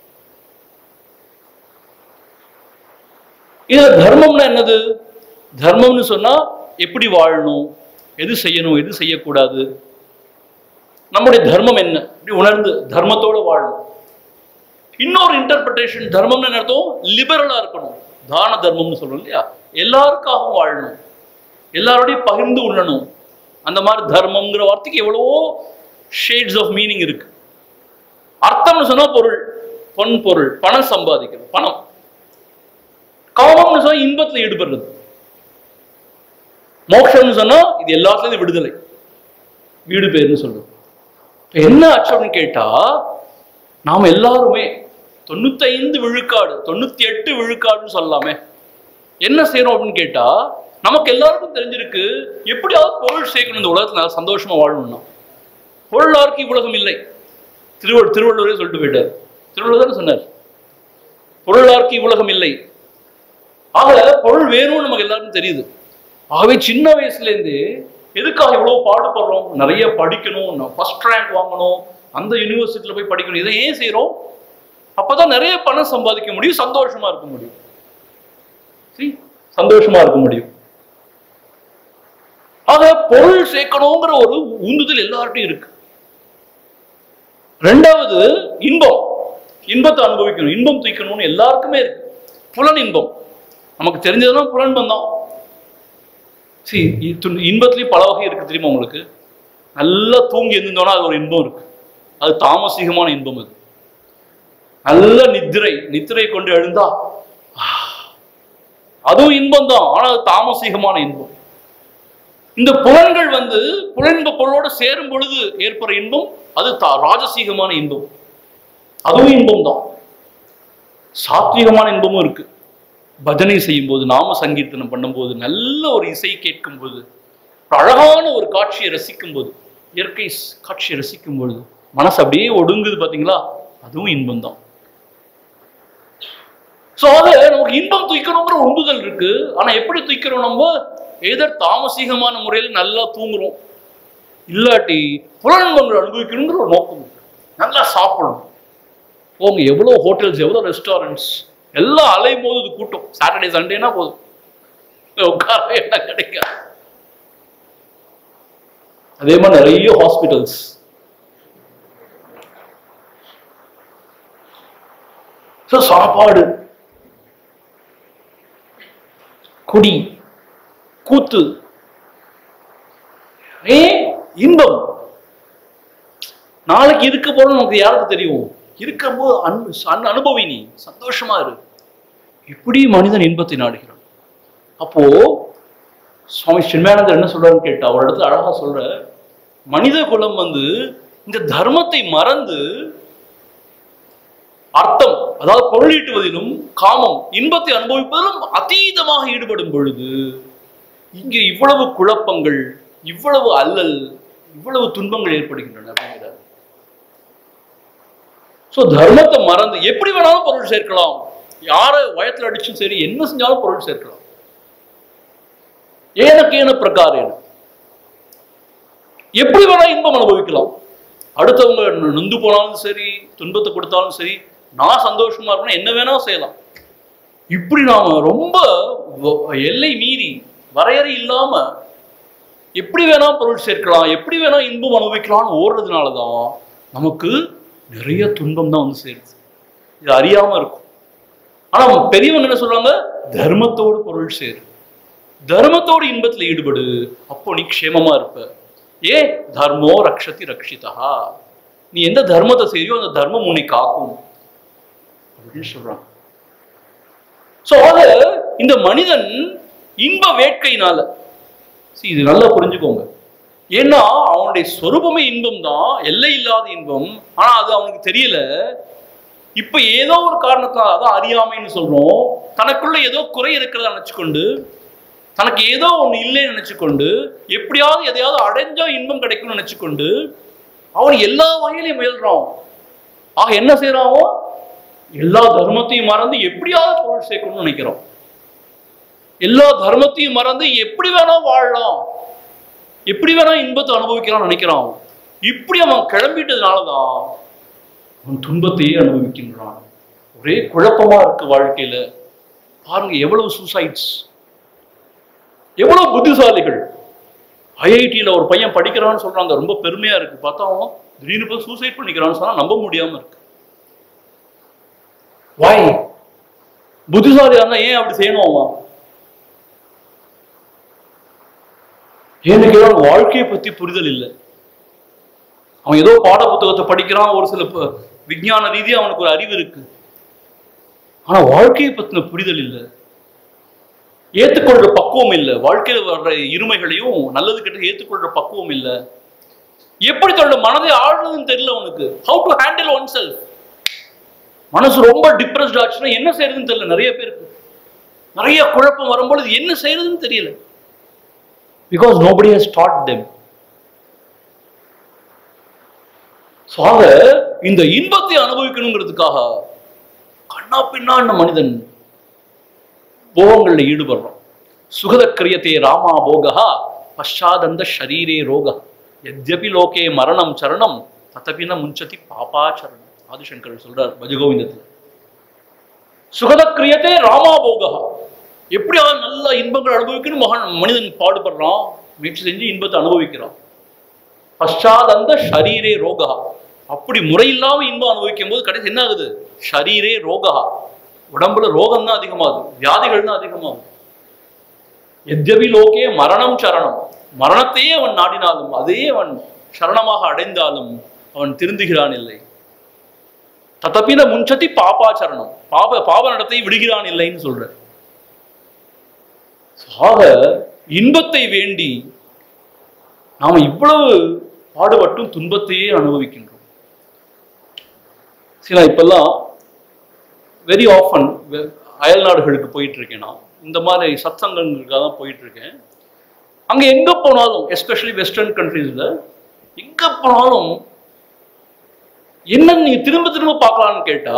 இது தர்மம்னா என்னது தர்மம்னு சொன்னா எப்படி வாழணும் எது செய்யணும் எது செய்யக்கூடாது நம்முடைய தர்மம் என்ன இப்படி உணர்ந்து தர்மத்தோட வாழணும் இன்னொரு இன்டர்பிரேஷன் தர்மம்னு என்ன அர்த்தம் லிபரலா இருக்கணும் தான தர்மம்னு சொல்றோம் இல்லையா எல்லாருக்காகவும் வாழணும் எல்லாரோடையும் பகிர்ந்து உண்ணணும் அந்த மாதிரி தர்மம்ங்கிற வார்த்தைக்கு எவ்வளவோ ஷேட்ஸ் ஆஃப் மீனிங் இருக்கு அர்த்தம்னு சொன்னா பொருள் பொன் பொருள் பணம் சம்பாதிக்கிறது பணம் காமம்னு சொன்னா இன்பத்துல ஈடுபடுறது மோட்சம்னு சொன்னா இது எல்லாத்துலயும் விடுதலை வீடு பேர்னு சொல்றது இப்ப என்ன ஆச்சு அப்படின்னு கேட்டா நாம எல்லாருமே தொண்ணூத்தைந்து விழுக்காடு தொண்ணூத்தி எட்டு விழுக்காடுன்னு சொல்லலாமே என்ன செய்யறோம் அப்படின்னு கேட்டா நமக்கு எல்லாருக்கும் தெரிஞ்சிருக்கு எப்படியாவது பொருள் சேர்க்கணும் இந்த உலகத்துல நல்லா சந்தோஷமா வாழணும்னா பொருளாருக்கு இவ்வுலகம் இல்லை திருவள்ளுவர் திருவள்ளுவரே சொல்லிட்டு போயிட்டார் திருவள்ளுவர் தானே சொன்னார் பொருளாருக்கு இவ்வுலகம் இல்லை ஆக பொருள் வேணும்னு நமக்கு எல்லாருக்கும் தெரியுது ஆகவே சின்ன வயசுல இருந்து எதுக்காக இவ்வளவு பாடுபடுறோம் நிறைய படிக்கணும் ஃபர்ஸ்ட் ரேங்க் வாங்கணும் அந்த யூனிவர்சிட்டியில போய் படிக்கணும் இதை ஏன் செய்றோம் அப்பதான் நிறைய பணம் சம்பாதிக்க முடியும் சந்தோஷமா இருக்க முடியும் See? சந்தோஷமா இருக்க முடியும் ஆக பொருள் சேர்க்கணுங்கிற ஒரு உந்துதல் எல்லார்ட்டையும் இருக்கு ரெண்டாவது இன்பம் இன்பத்தை அனுபவிக்கணும் இன்பம் தூக்கணும்னு எல்லாருக்குமே இருக்கு புலன் இன்பம் நமக்கு தெரிஞ்சதுன்னா புலன்பம் தான் See, இ- துன்- இன்பத்திலயும் பல வகை இருக்கு தெரியுமா உங்களுக்கு நல்லா தூங்கி எழுந்தோம்னா அது ஒரு இன்பம் இருக்கு அது தாமசிகமான இன்பம் அது நல்ல நித்திரை நித்திரை கொண்டு எழுந்தா ஆ, அதுவும் இன்பம் தான் ஆனா அது தாமசிகமான இன்பம் இந்த புலன்கள் வந்து புலன்ப பொருளோட சேரும் பொழுது ஏற்படுற இன்பம் அது தா- ராஜசீகமான இன்பம் அதுவும் இன்பம் தான் சாத்வீகமான இன்பமும் இருக்கு பஜனை செய்யும்போது நாம சங்கீர்த்தனம் பண்ணும்போது நல்ல ஒரு இசை கேட்கும்போது ஒரு அழகான ஒரு காட்சியை ரசிக்கும் போது இயற்கை ஸ்- காட்சியை ரசிக்கும் பொழுது மனசு அப்படியே ஒடுங்குது பாத்தீங்களா அதுவும் இன்பம் தான் சோ ஆக நமக்கு இன்பம் தூக்கணுங்கிற உந்துதல் இருக்கு ஆனா எப்படி தூக்கிறோம் நம்ம எதர் தாமசீகமான முறையில் நல்லா தூங்குறோம் இல்லாட்டி புலன்பங்கள் அனுபவிக்கணுங்கிற ஒரு நோக்கம் இருக்கு நல்லா சாப்பிடணும் போங்க எவ்வளோ ஹோட்டல்ஸ் எவ்வளோ ரெஸ்டாரண்ட்ஸ் எல்லாம் அலையும் போது இது கூட்டம் சாட்டர்டே சண்டேனா போதும் உட்கார என்ன கிடைக்காது அதே மாதிரி நிறைய ஹாஸ்பிட்டல்ஸ் சாப்பாடு குடி கூத்து ஏ இன்பம் நாளைக்கு இருக்க போறது நமக்கு யாருக்கு தெரியும் இருக்கும்போது அன்பு அன் அனுபவி நீ சந்தோஷமா இரு இப்படி மனிதன் இன்பத்தை நாடுகிறான் அப்போ சுவாமி சின்மயானந்தர் என்ன சொல்றாருன்னு கேட்டா ஒரு இடத்துல அழகா சொல்ற மனித குலம் வந்து இந்த தர்மத்தை மறந்து அர்த்தம் அதாவது பொருளீட்டுவதிலும் காமம் இன்பத்தை அனுபவிப்பதிலும் அதீதமாக ஈடுபடும் பொழுது இங்கே இவ்வளவு குழப்பங்கள் இவ்வளவு அல்லல் இவ்வளவு துன்பங்கள் ஏற்படுகின்றன அப்படிங்கிறார் சோ தர்மத்தை மறந்து எப்படி வேணாலும் பொருள் சேர்க்கலாம் யார வயத்துல அடிச்சும் சரி என்ன செஞ்சாலும் பொருள் சேர்க்கலாம் ஏனக்கேன பிரகாரேன எப்படி வேணா இன்பம் அனுபவிக்கலாம் அடுத்தவங்க நொ- நொந்து போனாலும் சரி துன்பத்தை கொடுத்தாலும் சரி நான் சந்தோஷமா இருக்கணும் என்ன வேணா செய்யலாம் இப்படி நாம ரொம்ப வ- எல்லை மீறி வரையறை இல்லாம எப்படி வேணா பொருள் சேர்க்கலாம் எப்படி வேணா இன்பம் அனுபவிக்கலாம்னு ஓடுறதுனால தான் நமக்கு நிறைய துன்பம் தான் வந்து சேருது இது அறியாம இருக்கும் ஆனா பெரியவங்க என்ன சொல்றாங்க தர்மத்தோடு பொருள் சேரு தர்மத்தோடு இன்பத்துல ஈடுபடு அப்போ நீ க்ஷேமமா இருப்ப ஏ தர்மோ ரக்ஷதி ரக்ஷிதா நீ எந்த தர்மத்தை செய்யோ அந்த தர்மம் உன்னை காக்கும் அப்படின்னு சொல்றாங்க சோ ஆக இந்த மனிதன் இன்ப வேட்கையினால See, இது நல்லா புரிஞ்சுக்கோங்க ஏன்னா அவனுடைய சொரூபமே இன்பம் தான் எல்லை இல்லாத இன்பம் ஆனா அது அவனுக்கு தெரியல இப்ப ஏதோ ஒரு காரணத்தால் அதான் அறியாமைன்னு சொல்றோம் தனக்குள்ள ஏதோ குறை இருக்கிறதா நினைச்சுக்கொண்டு தனக்கு ஏதோ ஒண்ணு இல்லைன்னு நினைச்சுக்கொண்டு எப்படியாவது எதையாவது அடைஞ்சா இன்பம் கிடைக்கும்னு நினைச்சுக்கொண்டு அவன் எல்லா வகையிலையும் முயல்றான் ஆக என்ன செய்யறான் அவன்? எல்லா தர்மத்தையும் மறந்து எப்படியாவது பொருள் சேர்க்கணும்னு நினைக்கிறான் எல்லா தர்மத்தையும் மறந்து எப்படி வேணா வாழலாம் எப்படி வேணா இன்பத்தை அனுபவிக்கலாம்னு நினைக்கிறான் அவன். இப்படி அவன் கிளம்பிட்டதுனாலதான் அவன் துன்பத்தையே அனுபவிக்கின்றான் ஒரே குழப்பமா இருக்கு வாழ்க்கையில பாருங்க எவ்வளவு சூசைட்ஸ் எவ்வளவு புத்திசாலிகள் ஐஐடியில ஒரு பையன் படிக்கிறான்னு சொல்றாங்க ரொம்ப பெருமையா இருக்கு பார்த்தா அவன் திடீர்னு போய் சூசைட் பண்ணிக்கிறான்னு சொன்னா நம்ப முடியாம இருக்கு வாய் புத்திசாலியா இருந்தா ஏன் அப்படி செய்யணும் அவன் ஏன்னு கேட்டா வாழ்க்கையை பத்தி புரிதல் இல்லை அவன் ஏதோ பாட புத்தகத்தை படிக்கிறான் ஒரு சில ப- விஞ்ஞான ரீதியா அவனுக்கு ஒரு அறிவு இருக்கு ஆனா வாழ்க்கையை பத்தின புரிதல் இல்லை ஏத்துக்கொள்ற பக்குவம் இல்லை வாழ்க்கையில வர்ற இருமைகளையும் நல்லது கெட்ட ஏத்துக்கொள்ற பக்குவம் இல்லை எப்படி தன்னோட மனதை ஆழ்றதுன்னு தெரியல அவனுக்கு how to handle oneself மனசு ரொம்ப டிப்ரெஸ்ட் ஆச்சுன்னா என்ன செய்யறதுன்னு தெரியல நிறைய பேருக்கு நிறைய குழப்பம் வரும்பொழுது என்ன செய்யறதுன்னு தெரியல because nobody has taught them So, ஆக இந்த இன்பத்தை அனுபவிக்கணுங்கிறதுக்காக கண்ணா பின்னான்னு மனிதன் போகங்கள்ல ஈடுபடுறான் சுகத கிரியத்தே ராமா போகா பஷாதந்த ஷரீரே ரோக எத்யபி லோகே மரணம் சரணம் ததபின முஞ்சதி பாபாச்சரணம் ஆதிசங்கர் சொல்றார் பஜகோவிந்தத்துல சுகத கிரியத்தே ராமா போகா எப்படியாவது நல்ல இன்பங்கள் அனுபவிக்கணும் மகன் மனிதன் பாடுபடுறான் முயற்சி செஞ்சு இன்பத்தை அனுபவிக்கிறான் பஷாதந்த ஷரீரே ரோகா அப்படி முறையில்லாம இன்பம் அனுபவிக்கும் போது கடைசி என்ன ஆகுது ஷரீரே ரோகா உடம்புல ரோகம் தான் அதிகமாகுது வியாதிகள் தான் அதிகமாகுது எத்யபி லோகே மரணம் சரணம் மரணத்தையே அவன் நாடினாலும் அதே அவன் சரணமாக அடைந்தாலும் அவன் திருந்துகிறான் இல்லை தத்தப்பின முன்சத்தி பாப்பாச்சரணம் பாப பாப நடத்தை விடுகிறான் இல்லைன்னு சொல்ற ஆக இன்பத்தை வேண்டி நாம இவ்வளவு பாடுபட்டும் துன்பத்தையே அனுபவிக்கின்றோம் சில இப்பெல்லாம் வெரி ஆஃபன் அயல் நாடுகளுக்கு போயிட்டு இருக்கேன் நான் இந்த மாதிரி சத்சங்கங்களுக்காக தான் போயிட்டு இருக்கேன் அங்க எங்க போனாலும் எஸ்பெஷலி வெஸ்டர்ன் கண்ட்ரீஸ்ல எங்க போனாலும் என்னன்னு நீங்க திரும்ப திரும்ப பார்க்கலாம்னு கேட்டா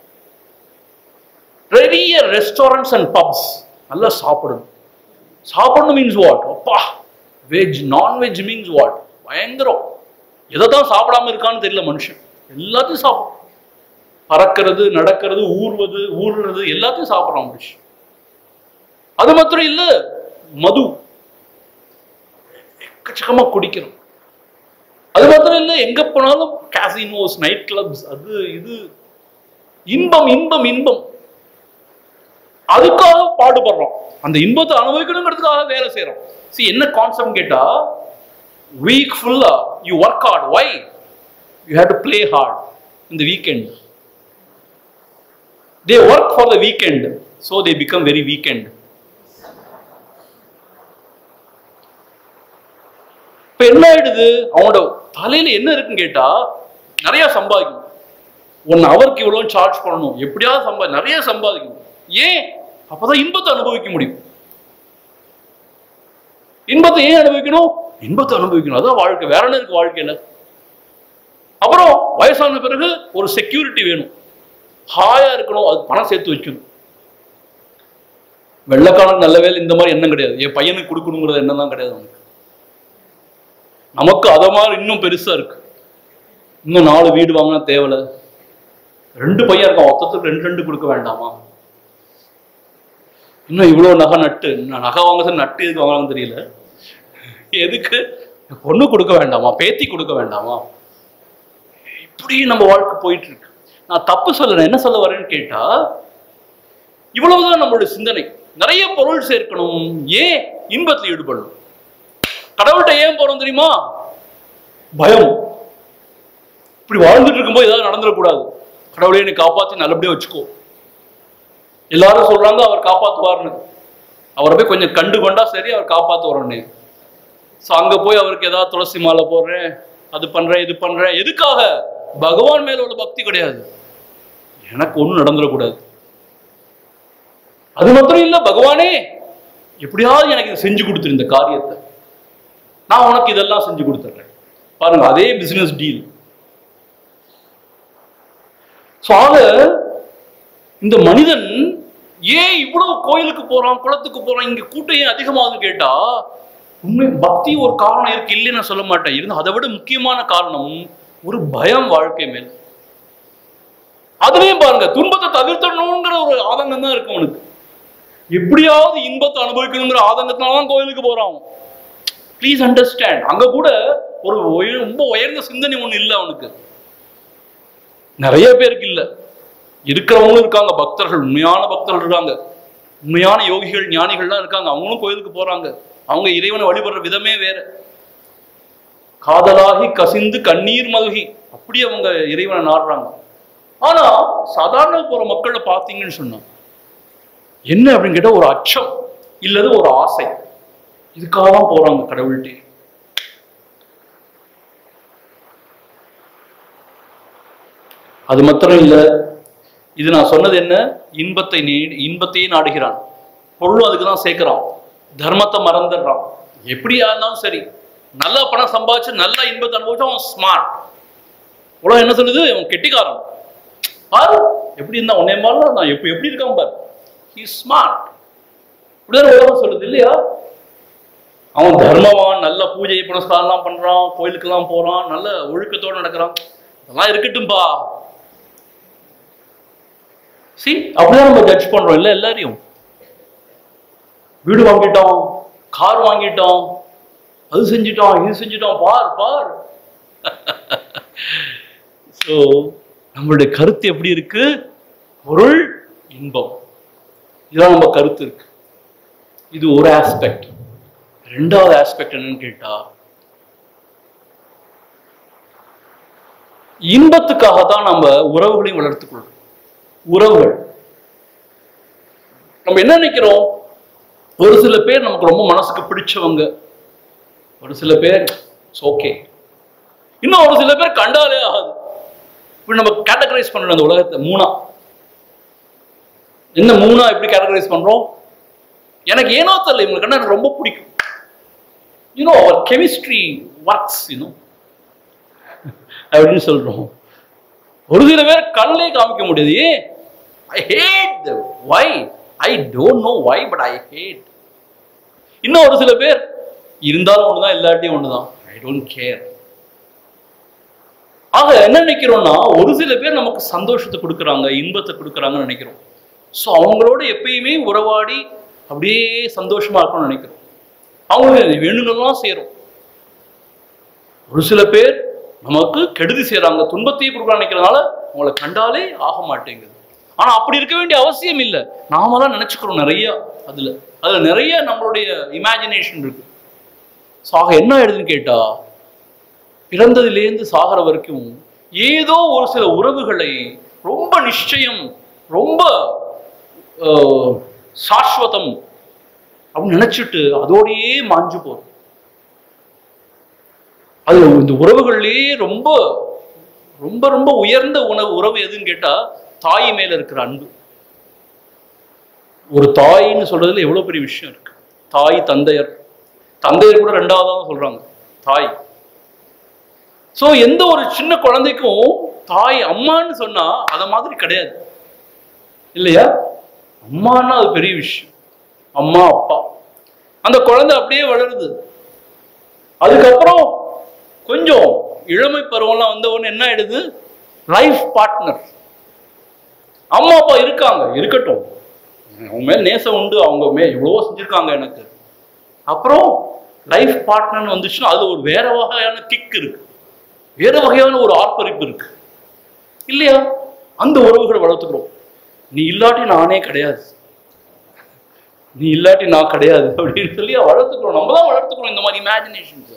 நிறைய ரெஸ்டாரண்ட்ஸ் அண்ட் பப்ஸ் நல்லா சாப்பிடணும் சாப்பிடணும் மீன்ஸ் வாட் அப்பா வெஜ் நான்வெஜ் மீன்ஸ் வாட் பயங்கரம் எதை தான் சாப்பிடாம இருக்கான்னு தெரியல மனுஷன் எல்லாத்தையும் சாப்பிடும் பறக்கிறது நடக்கிறது ஊர்வது ஊறுறது எல்லாத்தையும் சாப்பிட்றான் மனுஷன் அது மாத்திரம் இல்ல மது எக்கச்சக்கமா குடிக்கிறோம் அது மாத்திரம் இல்ல எங்க போனாலும் கேசினோஸ் நைட் கிளப்ஸ் அது இது இன்பம் இன்பம் இன்பம் அதுக்காக பாடுபடுறோம் அந்த இன்பத்தை அனுபவிக்கணுங்கிறதுக்காக வேலை செய்யறோம் see என்ன கான்செப்ட் கேட்டா வீக் ஃபுல்லா you work hard why you have to play hard இந்த weekend they work for the weekend so they become very weekend இப்ப என்ன ஆயிடுது அவனோட தலையில என்ன இருக்குன்னு கேட்டா நிறைய சம்பாதிக்கணும் ஒன் ஹவருக்கு இவ்வளோ சார்ஜ் பண்ணணும் எப்படியாவது சம்பாதி நிறைய சம்பாதிக்கணும் ஏன் அப்பதான் இன்பத்தை அனுபவிக்க முடியும் இன்பத்தை ஏன் அனுபவிக்கணும் இன்பத்தை அனுபவிக்கணும் அதான் வாழ்க்கை வேற என்ன இருக்கு வாழ்க்கையில அப்புறம் வயசான பிறகு ஒரு செக்யூரிட்டி வேணும் ஹாயா இருக்கணும் அது பணம் சேர்த்து வைக்கணும் வெள்ளக்காரனுக்கு நல்ல வேலை இந்த மாதிரி எண்ணம் கிடையாது என் பையனுக்கு கொடுக்கணுங்கிறது எண்ணம் தான் கிடையாது அவனுக்கு நமக்கு அத மாதிரி இன்னும் பெருசா இருக்கு இன்னும் நாலு வீடு வாங்கினா தேவையில்ல ரெண்டு பையன் இருக்கான் மொத்தத்துக்கு ரெண்டு ரெண்டு கொடுக்க வேண்டாமா இன்னும் இவ்வளவு நகை நட்டு நான் நகை வாங்குறது நட்டு எதுக்கு வாங்கலாம்னு தெரியல எதுக்கு பொண்ணு கொடுக்க வேண்டாமா பேத்தி கொடுக்க வேண்டாமா இப்படி நம்ம வாழ்க்கை போயிட்டு இருக்கு நான் தப்பு சொல்லல என்ன சொல்ல வரேன்னு கேட்டா இவ்வளவுதான் நம்மளுடைய சிந்தனை நிறைய பொருள் சேர்க்கணும் ஏன் இன்பத்தில் ஈடுபடணும் கடவுள்கிட்ட ஏன் போறோம் தெரியுமா பயம் இப்படி வாழ்ந்துட்டு இருக்கும்போது ஏதாவது நடந்துடக்கூடாது கடவுளே என்னை காப்பாத்தி நல்லபடியா வச்சுக்கோ எல்லாரும் சொல்றாங்க அவர் காப்பாத்துவார்னு அவரை போய் கொஞ்சம் கண்டு கொண்டா சரி அவர் காப்பாத்துவார்னு ஸோ அங்க போய் அவருக்கு ஏதாவது துளசி மாலை போடுறேன் அது பண்றேன் இது பண்றேன் எதுக்காக பகவான் மேல உள்ள பக்தி கிடையாது எனக்கு ஒண்ணும் நடந்துடக்கூடாது அது மாத்திரம் இல்ல பகவானே எப்படியாவது எனக்கு இதை செஞ்சு கொடுத்துரு இந்த காரியத்தை நான் உனக்கு இதெல்லாம் செஞ்சு கொடுத்துட்றேன் பாருங்க அதே பிசினஸ் டீல் ஸோ ஆக இந்த மனிதன் ஏன் இவ்வளவு கோயிலுக்கு போறான் குளத்துக்கு போறான் இங்க கூட்டம் ஏன் அதிகமாகுதுன்னு கேட்டா உண்மை பக்தி ஒரு காரணம் இருக்கு இல்லைன்னு நான் சொல்ல மாட்டேன் இருந்து அதை விட முக்கியமான காரணம் ஒரு பயம் வாழ்க்கை மேல் அதுலயும் பாருங்க துன்பத்தை தவிர்த்தணுங்கிற ஒரு ஆதங்கம் தான் இருக்கு அவனுக்கு எப்படியாவது இன்பத்தை அனுபவிக்கணுங்கிற ஆதங்கத்தினால தான் கோயிலுக்கு போறான் அவன் ப்ளீஸ் அண்டர்ஸ்டாண்ட் அங்க கூட ஒரு உய- ரொம்ப உயர்ந்த சிந்தனை ஒண்ணு இல்லை அவனுக்கு நிறைய பேருக்கு இல்ல இருக்கிறவங்களும் இருக்காங்க பக்தர்கள் உண்மையான பக்தர்கள் இருக்காங்க உண்மையான யோகிகள் ஞானிகள்லாம் இருக்காங்க அவங்களும் கோயிலுக்கு போறாங்க அவங்க இறைவனை வழிபடுற விதமே வேற காதலாகி கசிந்து கண்ணீர் மல்கி அப்படி அவங்க இறைவனை நாடுறாங்க ஆனா சாதாரண போற மக்களை பார்த்தீங்கன்னு சொன்னா என்ன அப்படின்னு கேட்டா ஒரு அச்சம் இல்லது ஒரு ஆசை இதுக்காக தான் போறாங்க கடவுள்கிட்ட அது மாத்திரம் இல்ல இது நான் சொன்னது என்ன இன்பத்தை நீ இன்பத்தையே நாடுகிறான் பொருளும் அதுக்கு தான் சேர்க்கிறான் தர்மத்தை மறந்துடுறான் எப்படியா இருந்தாலும் சரி நல்லா பணம் சம்பாதிச்சு நல்லா இன்பத்தை அனுபவிச்சு அவன் ஸ்மார்ட் உலகம் என்ன சொல்லுது அவன் கெட்டிக்காரன் பாரு எப்படி இருந்தா உன்னை மாதிரி நான் எப்படி எப்படி இருக்கான் பாரு ஹி ஸ்மார்ட் இப்படிதான் உலகம் சொல்லுது இல்லையா அவன் தர்மவான் நல்ல பூஜை புனஸ்காரம்லாம் பண்றான் கோயிலுக்கெல்லாம் போறான் நல்ல ஒழுக்கத்தோட நடக்கிறான் அதெல்லாம் இருக்கட்டும்பா சி அப்படிதான் நம்ம ஜட்ஜ் பண்றோம் இல்ல எல்லாரையும் வீடு வாங்கிட்டோம் கார் வாங்கிட்டோம் அது செஞ்சிட்டோம் இது செஞ்சிட்டோம் பார் பார் ஸோ நம்மளுடைய கருத்து எப்படி இருக்கு பொருள் இன்பம் இதான் நம்ம கருத்து இருக்கு இது ஒரு ஆஸ்பெக்ட் ரெண்டாவது ஆஸ்பெக்ட் என்னன்னு கேட்டா இன்பத்துக்காக தான் நம்ம உறவுகளையும் வளர்த்துக்கொள்றோம் உறவுகள் நம்ம என்ன நினைக்கிறோம் ஒரு சில பேர் நமக்கு ரொம்ப மனசுக்கு பிடிச்சவங்க ஒரு சில பேர் ஓகே இன்னும் ஒரு சில பேர் கண்டாலே ஆகாது இப்படி நம்ம கேட்டகரைஸ் பண்ணணும் அந்த உலகத்தை மூணா என்ன மூணா எப்படி கேட்டகரைஸ் பண்றோம் எனக்கு ஏனோ தெரியல இவங்களுக்கு என்ன எனக்கு ரொம்ப பிடிக்கும் you know our chemistry works you know அப்படின்னு சொல்றோம் ஒரு சில பேர் கண்ணிலே காமிக்க முடியாது ஏன் I hate why I don't know why but I hate இன்னும் ஒரு சில பேர் இருந்தாலும் ஒண்ணுதான் இல்லாட்டியும் ஒண்ணுதான் ஐ டோன்ட் கேர் ஆக என்ன நினைக்கிறோம்னா ஒரு சில பேர் நமக்கு சந்தோஷத்தை கொடுக்குறாங்க இன்பத்தை கொடுக்குறாங்கன்னு நினைக்கிறோம் ஸோ அவங்களோட எப்பயுமே உறவாடி அப்படியே சந்தோஷமா இருக்கணும்னு நினைக்கிறோம் அவங்களுக்கு வேணுங்கள்லாம் செய்கிறோம் ஒரு சில பேர் நமக்கு கெடுதி செய்றாங்க துன்பத்தையே கொடுக்க நினைக்கிறதுனால அவங்கள கண்டாலே ஆக மாட்டேங்குது ஆனா அப்படி இருக்க வேண்டிய அவசியம் இல்லை நாம தான் நினைச்சுக்கிறோம் நிறைய அதுல அதுல நிறைய நம்மளுடைய இமேஜினேஷன் இருக்கு ஸோ ஆக என்ன ஆயிடுதுன்னு கேட்டா பிறந்ததிலேருந்து சாகிற வரைக்கும் ஏதோ ஒரு சில உறவுகளை ரொம்ப நிச்சயம் ரொம்ப அஹ், சாஸ்வதம் அப்படின்னு நினைச்சிட்டு அதோடயே மாஞ்சு போறோம் அது இந்த உறவுகள்லயே ரொம்ப ரொம்ப ரொம்ப உயர்ந்த உணவு உறவு எதுன்னு கேட்டா தாய் மேல இருக்கிற அன்பு ஒரு தாயின்னு சொல்றதுல எவ்வளவு பெரிய விஷயம் இருக்கு தாய் தந்தையர் தந்தையர் கூட ரெண்டாவதா தான் சொல்றாங்க தாய் சோ எந்த ஒரு சின்ன குழந்தைக்கும் தாய் அம்மான்னு சொன்னா அத மாதிரி கிடையாது இல்லையா அம்மான்னா அது பெரிய விஷயம் அம்மா அப்பா அந்த குழந்தை அப்படியே வளருது அதுக்கப்புறம் கொஞ்சம் இளமை பருவம்லாம் வந்த உடனே என்ன ஆயிடுது லைஃப் பார்ட்னர் அம்மா அப்பா இருக்காங்க இருக்கட்டும் அவங்க மேல நேசம் உண்டு அவங்க மே எவ்வளவோ செஞ்சிருக்காங்க எனக்கு அப்புறம் லைஃப் பார்ட்னர்னு வந்துச்சுன்னா அது ஒரு வேற வகையான கிக் இருக்கு வேற வகையான ஒரு ஆர்ப்பரிப்பு இருக்கு இல்லையா அந்த உறவுகளை வளர்த்துக்கிறோம் நீ இல்லாட்டி நானே கிடையாது நீ இல்லாட்டி நான் கிடையாது அப்படின்னு சொல்லி வளர்த்துக்கிறோம் நம்ம தான் வளர்த்துக்கிறோம் இந்த மாதிரி இமேஜினேஷன்ஸ்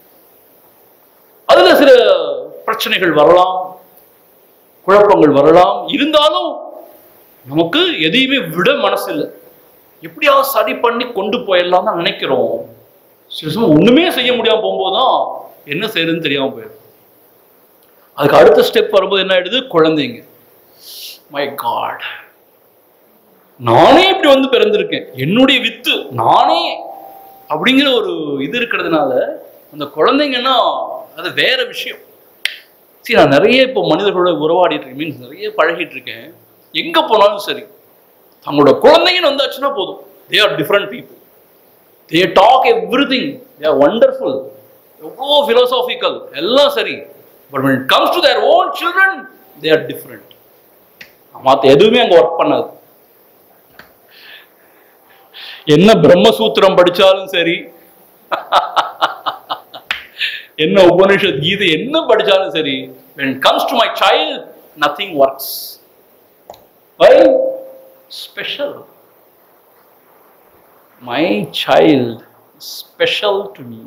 அதுல சில பிரச்சனைகள் வரலாம் குழப்பங்கள் வரலாம் இருந்தாலும் நமக்கு எதையுமே விட மனசு இல்லை எப்படியாவது சரி பண்ணி கொண்டு போயிடலாம் தான் நினைக்கிறோம் சில சமயம் ஒண்ணுமே செய்ய முடியாம போகும்போது தான் என்ன செய்யறதுன்னு தெரியாம போயிடும் அதுக்கு அடுத்த ஸ்டெப் வரும்போது என்ன ஆயிடுது குழந்தைங்க மை காட் நானே இப்படி வந்து பிறந்திருக்கேன் என்னுடைய வித்து நானே அப்படிங்கிற ஒரு இது இருக்கிறதுனால அந்த குழந்தைங்கன்னா அது வேற விஷயம் சரி நான் நிறைய இப்போ மனிதர்களோட உறவாடிட்டு இருக்கேன் மீன்ஸ் நிறைய பழகிட்டு இருக்கேன் எங்க போனாலும் சரி தங்களோட குழந்தைங்கன்னு வந்தாச்சுன்னா போதும் they are different people they talk everything they are wonderful எவ்வளோ ஃபிலோசாபிக்கல் எல்லாம் சரி but when it comes to their own children they are different மற்ற எதுவுமே அங்க ஒர்க் பண்ணாது என்ன பிரம்மசூத்திரம் படிச்சாலும் சரி என்ன உபனிஷத் கீதை என்ன படிச்சாலும் சரி when it comes to my child nothing works why special my child is special to me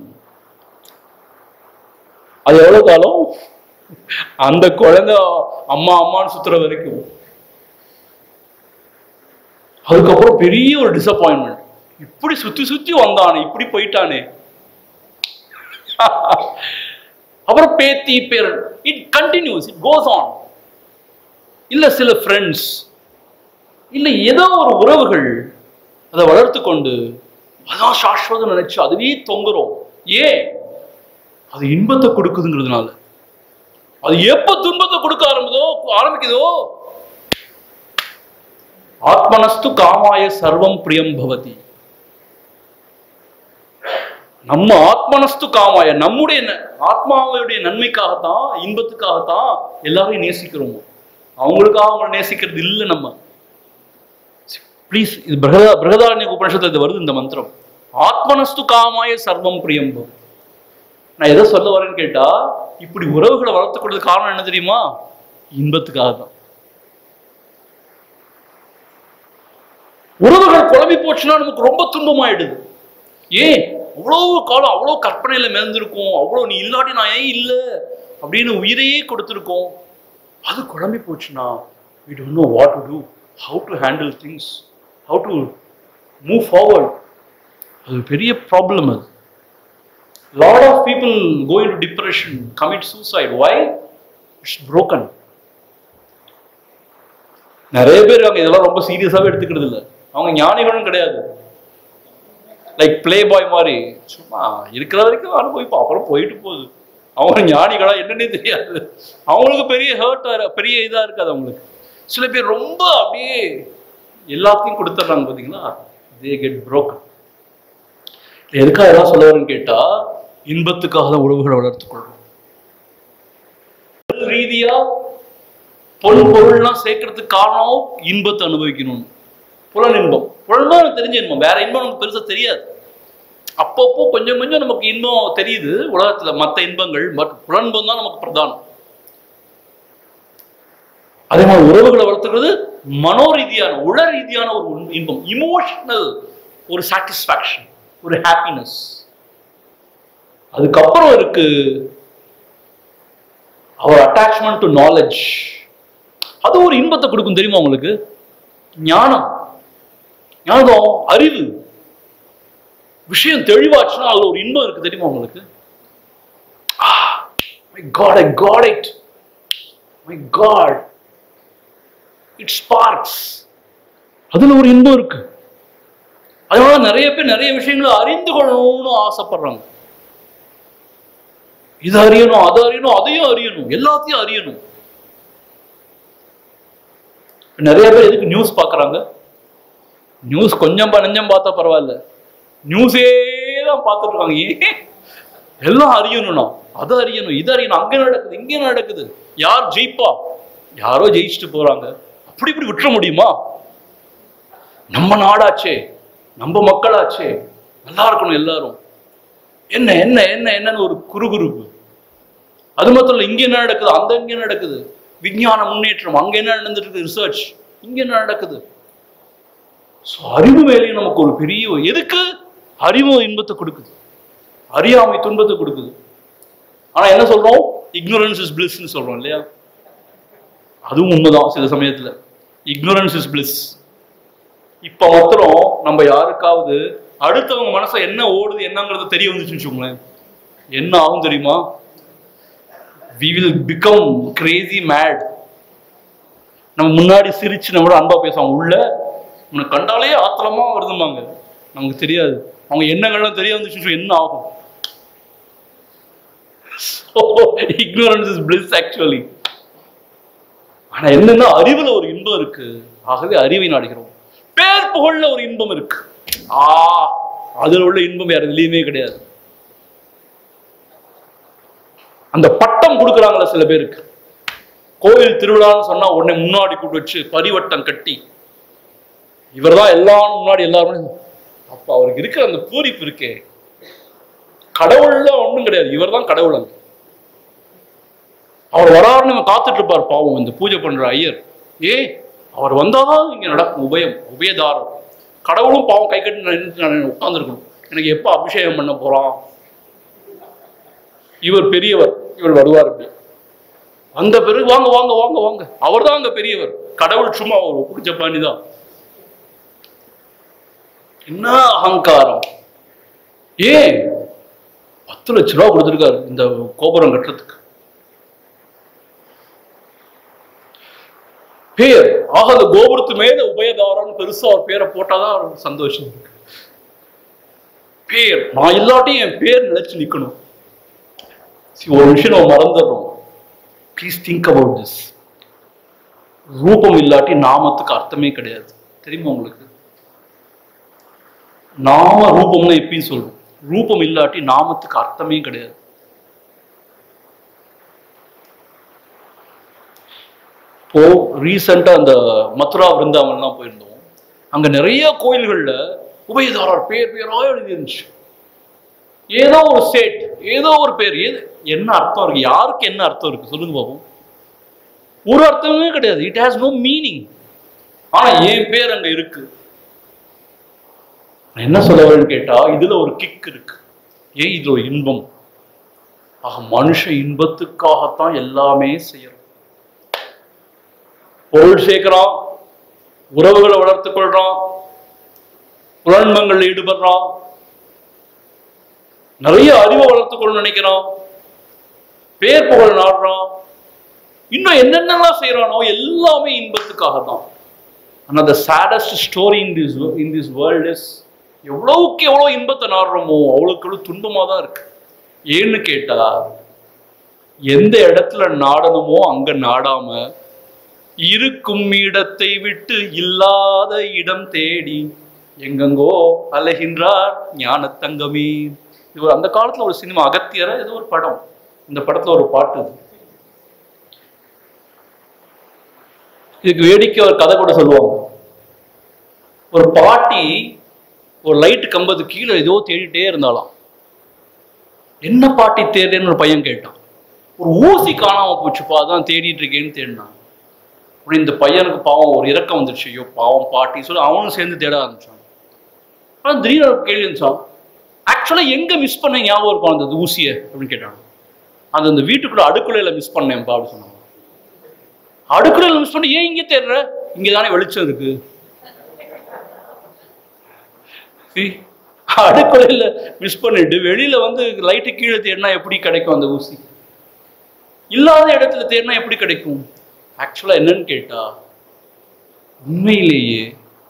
அது எவ்வளவு காலம் அந்த குழந்தை அம்மா அம்மான்னு சுத்துற வரைக்கும் அதுக்கப்புறம் பெரிய ஒரு டிசப்பாயின்மெண்ட் இப்படி சுத்தி சுத்தி வந்தானே இப்படி போயிட்டானே அப்புறம் பேத்தி பேர் it continues it goes on இல்ல சில ஃப்ரெண்ட்ஸ் இல்ல ஏதோ ஒரு உறவுகள் அதை வளர்த்து கொண்டு அதான் சாஸ்வதம் நினைச்சு அதுவே தொங்குறோம் ஏன் அது இன்பத்தை கொடுக்குதுங்கிறதுனால அது எப்ப துன்பத்தை கொடுக்க ஆரம்பிதோ ஆரம்பிக்குதோ ஆத்மனஸ்து காமாய சர்வம் பிரியம் பவதி நம்ம ஆத்மனஸ்து காமாய நம்முடைய ந- ஆத்மாவுடைய நன்மைக்காகத்தான் இன்பத்துக்காகத்தான் எல்லாரையும் நேசிக்கிறோம் அவங்களுக்காக அவங்களை நேசிக்கிறது இல்லை நம்ம ப்ளீஸ் இது பிரகதா பிரகதாரண்ய உபனிஷத்துல இது வருது இந்த மந்திரம் ஆத்மனஸ்து காமாய சர்வம் பிரியம் பவதி நான் எதை சொல்ல வரேன்னு கேட்டா இப்படி உறவுகளை வளர்த்துக்கிறது காரணம் என்ன தெரியுமா இன்பத்துக்காக தான் உறவுகள் குழம்பி போச்சுன்னா நமக்கு ரொம்ப துன்பமாயிடுது ஏன் அவ்வளவு காலம் அவ்வளோ கற்பனையில மிதந்திருக்கோம் அவ்வளோ நீ இல்லாட்டி நான் ஏன் இல்லை அப்படின்னு உயிரையே கொடுத்துருக்கோம் அது குழம்பி போச்சுன்னா we don't know what to do how to handle things how to move forward அது பெரிய ப்ராப்ளம் அது lot of people go into depression commit suicide why it's broken நிறைய பேர் அவங்க இதெல்லாம் ரொம்ப சீரியஸாவே எடுத்துக்கிறது இல்ல அவங்க ஞானிகளும் கிடையாது லைக் ப்ளே பாய் மாதிரி சும்மா இருக்கிற வரைக்கும் அனுபவிப்போம் அப்புறம் போயிட்டு போகுது அவங்க ஞானிகளா என்னன்னே தெரியாது அவங்களுக்கு பெரிய ஹர்ட் பெரிய இதா இருக்காது அவங்களுக்கு சில பேர் ரொம்ப அப்படியே எல்லாத்தையும் கொடுத்துட்றாங்க பாத்தீங்களா தே கெட் broken எதுக்காக எல்லாம் சொல்ல வரேன்னு கேட்டா இன்பத்துக்காக தான் உறவுகளை வளர்த்துக்கொள்றோம் உடல் ரீதியா பொன் பொருள்லாம் சேர்க்கறதுக்கு காரணம் இன்பத்தை அனுபவிக்கணும் புலன் இன்பம் புலன் தான் எனக்கு தெரிஞ்ச இன்பம் வேற இன்பம் நமக்கு பெருசா தெரியாது அப்பப்போ கொஞ்சம் கொஞ்சம் நமக்கு இன்பம் தெரியுது உலகத்துல மத்த இன்பங்கள் பட் புலன்பம் தான் நமக்கு பிரதானம் அதே மாதிரி உறவுகளை வளர்த்துக்கிறது மனோ ரீதியான உள ரீதியான ஒரு உன்- இன்பம் இமோஷனல் ஒரு சாட்டிஸ்ஃபேக்ஷன் ஒரு ஹாப்பினஸ் அதுக்கப்புறம் இருக்கு அவர் அட்டாச்மெண்ட் டு நாலேஜ் அது ஒரு இன்பத்தை கொடுக்கும் தெரியுமா உங்களுக்கு ஞானம் ஞானம் அறிவு விஷயம் தெளிவாச்சுன்னா அதுல ஒரு இன்பம் இருக்கு தெரியுமா உங்களுக்கு my God I got it my God it sparks அதுல ஒரு இன்பம் இருக்கு அதனால நிறைய பேர் நிறைய விஷயங்களை அறிந்து கொள்ளணும்னு ஆசைப்படுறாங்க இது அறியணும் அது அறியணும் அதையும் அறியணும் எல்லாத்தையும் அறியணும் நிறைய பேர் எதுக்கு நியூஸ் பார்க்கறாங்க நியூஸ் கொஞ்சம் ப- நெஞ்சம் பார்த்தா பரவாயில்ல நியூஸே தான் பார்த்துட்டு இருக்காங்க ஏன் எல்லாம் அறியணும்னா அது அறியணும் இது அறியணும் அங்க நடக்குது இங்க நடக்குது யார் ஜெயிப்பா யாரோ ஜெயிச்சுட்டு போறாங்க அப்படி இப்படி விட்டுற முடியுமா நம்ம நாடாச்சே நம்ம மக்களாச்சே நல்லா இருக்கணும் எல்லாரும் என்ன என்ன என்ன என்னன்னு ஒரு குறுகுறுப்பு அது மட்டும் இல்ல இங்க என்ன நடக்குது அந்த இங்க என்ன நடக்குது விஞ்ஞான முன்னேற்றம் அங்க என்ன நடந்துட்டு இருக்கு ரிசர்ச் இங்க என்ன நடக்குது So, அறிவு மேலேயும் நமக்கு ஒரு பெரிய எதுக்கு அறிவு இன்பத்தை கொடுக்குது அறியாமை துன்பத்தை கொடுக்குது ஆனா என்ன சொல்றோம் இக்னோரன்ஸ் இஸ் பிளிஸ்ன்னு சொல்றோம் இல்லையா அதுவும் உண்மைதான் சில சமயத்துல இக்னோரன்ஸ் இஸ் பிளிஸ் இப்ப மாத்திரம் நம்ம யாருக்காவது அடுத்தவங்க மனசை என்ன ஓடுது என்னங்கிறது தெரிய வந்துச்சுன்னு வச்சுக்கோங்களேன் என்ன ஆகும் தெரியுமா we will become crazy mad நம்ம முன்னாடி சிரிச்சு நம்மளோட அன்பா பேசுவாங்க உள்ள உன்னை கண்டாலே ஆத்திரமா வருதுமாங்க நமக்கு தெரியாது அவங்க எண்ணங்கள்லாம் தெரிய வந்துச்சுன்னு என்ன ஆகும் இக்னோரன்ஸ் இஸ் பிளிஸ் ஆக்சுவலி ஆனா என்னன்னா அறிவுல ஒரு இன்பம் இருக்கு ஆகவே அறிவை நாடுகிறோம் பேர் புகழ்ல ஒரு இன்பம் இருக்கு ஆ அதுல உள்ள இன்பம் வேற எதுலயுமே கிடையாது அந்த பட்டம் கொடுக்குறாங்களா சில பேருக்கு கோவில் திருவிழான்னு சொன்னா உடனே முன்னாடி கூட்டு வச்சு பரிவட்டம் கட்டி இவர்தான் எல்லாரும் முன்னாடி எல்லாரும் அப்ப அவருக்கு இருக்கிற அந்த பூரிப்பு இருக்கே கடவுள்லாம் ஒண்ணும் கிடையாது இவர்தான் கடவுள் அங்க அவர் வராருன்னு இவன் காத்துட்டு இருப்பார் பாவம் இந்த பூஜை பண்ற ஐயர் ஏ அவர் வந்தாதான் இங்க நடக்கும் உபயம் உபயதாரம் கடவுளும் பாவம் கை கட்டி உட்கார்ந்துருக்கணும் எனக்கு எப்ப அபிஷேகம் பண்ண போறான் இவர் பெரியவர் இவர் வருவார் அப்படி அந்த பிறகு வாங்க வாங்க வாங்க வாங்க அவர்தான் அங்க பெரியவர் கடவுள் சும்மா ஒரு பிடிச்ச பாணி தான் என்ன அகங்காரம் ஏன் பத்து லட்ச ரூபா கொடுத்துருக்காரு இந்த கோபுரம் கட்டுறதுக்கு பேர் ஆக அந்த கோபுரத்து மேல உபயதாரம்னு பெருசா ஒரு பேரை போட்டாதான் அவருக்கு சந்தோஷம் இருக்கு பேர் நான் இல்லாட்டியும் என் பேர் நிலைச்சு நிக்கணும் See, ஒரு விஷயம் நம்ம மறந்துடுறோம் ப்ளீஸ் திங்க் அபவுட் திஸ் ரூபம் இல்லாட்டி நாமத்துக்கு அர்த்தமே கிடையாது தெரியுமா உங்களுக்கு நாம ரூபம்னு எப்பயும் சொல்றோம் ரூபம் இல்லாட்டி நாமத்துக்கு அர்த்தமே கிடையாது இப்போ ரீசெண்டா அந்த மதுரா பிருந்தாவன்லாம் போயிருந்தோம் அங்க நிறைய கோயில்கள்ல உபயதாரர் பேர் பேரா எழுதி இருந்துச்சு ஏதோ ஒரு ஸ்டேட் ஏதோ ஒரு பேர் ஏது என்ன அர்த்தம் இருக்கு யாருக்கு என்ன அர்த்தம் இருக்கு சொல்லுங்க பாப்போம் ஒரு அர்த்தமே கிடையாது இட் ஹாஸ் நோ மீனிங் ஆனா என் பேர் அங்க இருக்கு நான் என்ன சொல்ல வரேன்னு கேட்டா இதுல ஒரு கிக் இருக்கு ஏன் இதுல ஒரு இன்பம் ஆக மனுஷ இன்பத்துக்காகத்தான் எல்லாமே செய்யறோம் பொருள் சேர்க்கிறான் உறவுகளை வளர்த்துக் கொள்றான் புலன்பங்கள்ல ஈடுபடுறான் நிறைய அறிவை வளர்த்துக்கொள்ள நினைக்கிறான் பேர் புகழ் நாடுறான் இன்னும் என்னென்னலாம் செய்யறானோ எல்லாமே இன்பத்துக்காக தான் ஆனா the saddest story in this in this world is எவ்வளவுக்கு எவ்வளவு இன்பத்தை நாடுறோமோ அவ்வளவுக்கு எவ்வளவு துன்பமா தான் இருக்கு ஏன்னு கேட்டா எந்த இடத்துல நாடணுமோ அங்க நாடாம இருக்கும் இடத்தை விட்டு இல்லாத இடம் தேடி எங்கெங்கோ அலைகின்றார் ஞான தங்கமே இது ஒரு அந்த காலத்துல ஒரு சினிமா அகத்தியர இது ஒரு படம் இந்த படத்துல ஒரு பாட்டு இது. இதுக்கு வேடிக்கை ஒரு கதை கூட சொல்லுவாங்க ஒரு பாட்டி ஒரு லைட் கம்பத்து கீழே ஏதோ தேடிட்டே இருந்தாலாம் என்ன பாட்டி தேடுறேன்னு ஒரு பையன் கேட்டான் ஒரு ஊசி காணாம போச்சுப்பா அதான் தேடிட்டு இருக்கேன்னு தேடினான் அப்படி இந்த பையனுக்கு பாவம் ஒரு இறக்கம் வந்துருச்சு ஐயோ பாவம் பாட்டி சொல்லி அவனும் சேர்ந்து தேட ஆரம்பிச்சான் ஆனா திடீர்னு ஒரு கேள்வி இருந்துச்சான் ஆக்சுவலா எங்க மிஸ் பண்ண ஞாபகம் இருக்கும் அந்த ஊசியை அப்படின்னு கேட்டான் அந்த அந்த வீட்டுக்குள்ள அடுக்குலையில மிஸ் பண்ணேன்ப்பா அப்படின்னு சொன்னாங்க அடுக்குலையில மிஸ் பண்ணி ஏன் இங்க தேடுற இங்க தானே வெளிச்சம் இருக்கு See? அடுக்குலையில மிஸ் பண்ணிட்டு வெளியில வந்து லைட்டு கீழே தேடினா எப்படி கிடைக்கும் அந்த ஊசி இல்லாத இடத்துல தேடினா எப்படி கிடைக்கும் ஆக்சுவலா என்னன்னு கேட்டா உண்மையிலேயே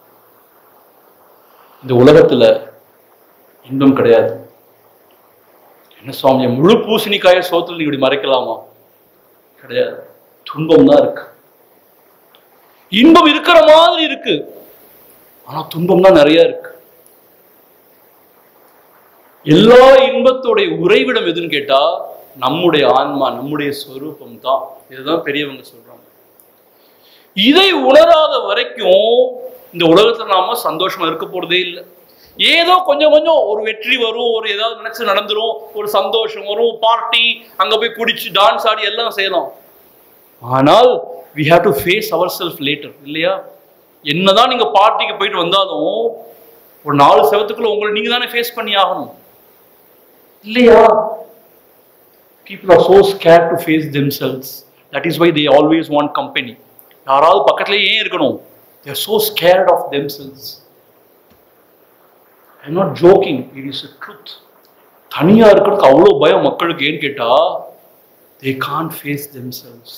இந்த உலகத்துல இன்பம் கிடையாது என்ன சுவாமி முழு பூசணிக்காய சோத்துல நீ இப்படி மறைக்கலாமா கிடையாது துன்பம் தான் இருக்கு இன்பம் இருக்கிற மாதிரி இருக்கு ஆனா துன்பம் தான் நிறைய இருக்கு எல்லா இன்பத்தோடைய உறைவிடம் எதுன்னு கேட்டா நம்முடைய ஆன்மா நம்முடைய ஸ்வரூபம் தான் இதுதான் பெரியவங்க சொல்றாங்க இதை உணராத வரைக்கும் இந்த உலகத்துல நாம சந்தோஷமா இருக்க போறதே இல்லை ஏதோ கொஞ்சம் கொஞ்சம் ஒரு வெற்றி வரும் ஒரு ஏதாவது நினைச்சு நடந்துரும் ஒரு சந்தோஷம் வரும் பார்ட்டி அங்க போய் குடிச்சு டான்ஸ் ஆடி எல்லாம் செய்யலாம் ஆனால் we have to face our self later இல்லையா என்னதான் நீங்க பார்ட்டிக்கு போயிட்டு வந்தாலும் ஒரு நாலு செவத்துக்குள்ள உங்களை நீங்க தானே ஃபேஸ் பண்ணி ஆகணும் இல்லையா people are so scared to face themselves that is why they always want company யாராவது பக்கத்துல ஏன் இருக்கணும் they are so scared of themselves i'm not joking it is a truth தனியா இருக்கிறதுக்கு அவ்வளோ பயம் மக்களுக்கு ஏன்னு கேட்டா they can't face themselves